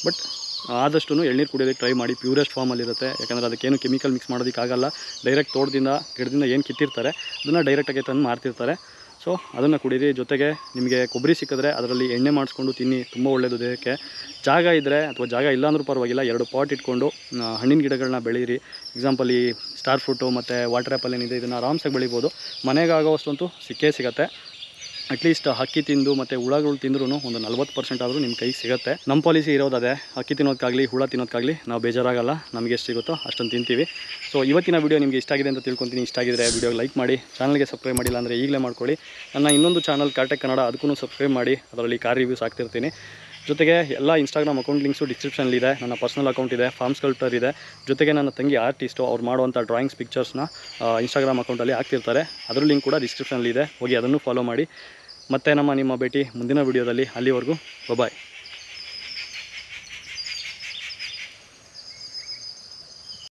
ಬಟ್ ಆದಷ್ಟು ಎಳ್ನೀರು ಕುಡಿಯೋದಕ್ಕೆ ಟ್ರೈ ಮಾಡಿ ಪ್ಯೂರೆಸ್ಟ್ ಫಾರ್ಮಲ್ಲಿರುತ್ತೆ ಯಾಕಂದರೆ ಅದಕ್ಕೇನು ಕೆಮಿಕಲ್ ಮಿಕ್ಸ್ ಮಾಡೋದಕ್ಕಾಗಲ್ಲ ಡೈರೆಕ್ಟ್ ತೋಟದಿಂದ ಗಿಡದಿಂದ ಏನು ಕಿತ್ತಿರ್ತಾರೆ ಅದನ್ನು ಡೈರೆಕ್ಟಾಗಿ ತಂದು ಮಾರ್ತಿರ್ತಾರೆ ಸೊ ಅದನ್ನು ಕುಡೀರಿ ಜೊತೆಗೆ ನಿಮಗೆ ಕೊಬ್ಬರಿ ಸಿಕ್ಕಿದ್ರೆ ಅದರಲ್ಲಿ ಎಣ್ಣೆ ಮಾಡಿಸ್ಕೊಂಡು ತಿನ್ನಿ ತುಂಬ ಒಳ್ಳೆಯದು ದೇಹಕ್ಕೆ ಜಾಗ ಇದ್ದರೆ ಅಥವಾ ಜಾಗ ಇಲ್ಲ ಅಂದ್ರೂ ಪರವಾಗಿಲ್ಲ ಎರಡು ಪಾಟ್ ಇಟ್ಕೊಂಡು ಆ, ಹಣ್ಣಿನ ಗಿಡಗಳನ್ನ ಬೆಳೀರಿ ಎಕ್ಸಾಂಪಲ್ ಈ ಸ್ಟಾರ್ ಫ್ರೂಟು ಮತ್ತು ವಾಟರ್ ಆ್ಯಪಲ್ ಏನಿದೆ ಇದನ್ನು ಆರಾಮ್ಸಾಗಿ ಬೆಳಿಬೋದು ಮನೆಗೆ ಆಗೋವಷ್ಟಂತೂ ಸಿಕ್ಕೇ ಸಿಗುತ್ತೆ ಅಟ್ಲೀಸ್ಟ್ ಹಕ್ಕಿ ತಿಂದು ಮತ್ತು ಹುಳಗಳು ತಿಂದ್ರೂ ಒಂದು ನಲ್ವತ್ತು ಪರ್ಸೆಂಟ್ ಆದರೂ ನಿಮ್ಮ ಕೈಗೆ ಸಿಗುತ್ತೆ ನಮ್ಮ ಪಾಲಿಸಿ ಇರೋದೇ ಹಕ್ಕಿ ತಿನ್ನೋದಕ್ಕಾಗಲಿ ಹುಳ ತಿನ್ನೋದಕ್ಕಾಗಲಿ ನಾವು ಬೇಜಾರಾಗಲ್ಲ ನಮಗೆ ಎಷ್ಟು ಸಿಗುತ್ತೋ ಅಷ್ಟೊಂದು ತಿಂತೀವಿ ಸೊ ಇವತ್ತಿನ ವಿಡಿಯೋ ನಿಮಗೆ ಇಷ್ಟ ಆಗಿದೆ ಅಂತ ತಿಳ್ಕೊತೀನಿ ಇಷ್ಟ ಆಗಿದ್ರೆ ವಿಡಿಯೋ ಲೈಕ್ ಮಾಡಿ ಚಾನಲ್ಗೆ ಸಬ್ಸ್ಕ್ರೈಬ್ ಮಾಡಿಲ್ಲ ಅಂದರೆ ಈಗಲೇ ಮಾಡ್ಕೊಳ್ಳಿ ನನ್ನ ಇನ್ನೊಂದು ಚಾನಲ್ ಕಾರ್ಟೆಕ್ ಕನ್ನಡ ಅದಕ್ಕೂ ಸಬ್ಸ್ಕ್ರೈಬ್ ಮಾಡಿ ಅದರಲ್ಲಿ ಕಾರ್ ರಿವ್ಯೂಸ್ ಆಗ್ತಿರ್ತೀನಿ ಜೊತೆಗೆ ಎಲ್ಲ ಇನ್ಸ್ಟಾಗ್ರಾಮ್ ಅಕೌಂಟ್ ಲಿಂಕ್ಸು ಡಿಸ್ಕ್ರಿಪ್ಷನಲ್ಲಿದೆ ನನ್ನ ಪರ್ಸನಲ್ ಅಕೌಂಟ್ ಇದೆ ಫಾರ್ಮ್ ಸ್ಕಲ್ಪ್ಟರ್ ಇದೆ ಜೊತೆಗೆ ನನ್ನ ತಂಗಿ ಆರ್ಟಿಸ್ಟು ಅವ್ರು ಮಾಡುವಂಥ ಡ್ರಾಯಿಂಗ್ಸ್ ಪಿಕ್ಚರ್ಸ್ನ ಇನ್ಸ್ಟಾಗ್ರಾಮ್ ಅಕೌಂಟಲ್ಲಿ ಹಾಕ್ತಿರ್ತಾರೆ ಅದ್ರ ಲಿಂಕ್ ಕೂಡ ಡಿಸ್ಕ್ರಿಪ್ಷನಲ್ಲಿದೆ ಹೋಗಿ ಅದನ್ನು ಫಾಲೋ ಮಾಡಿ ಮತ್ತೆ ನಮ್ಮ ನಿಮ್ಮ ಭೇಟಿ ಮುಂದಿನ ವಿಡಿಯೋದಲ್ಲಿ ಅಲ್ಲಿವರೆಗೂ ಬಾಯ್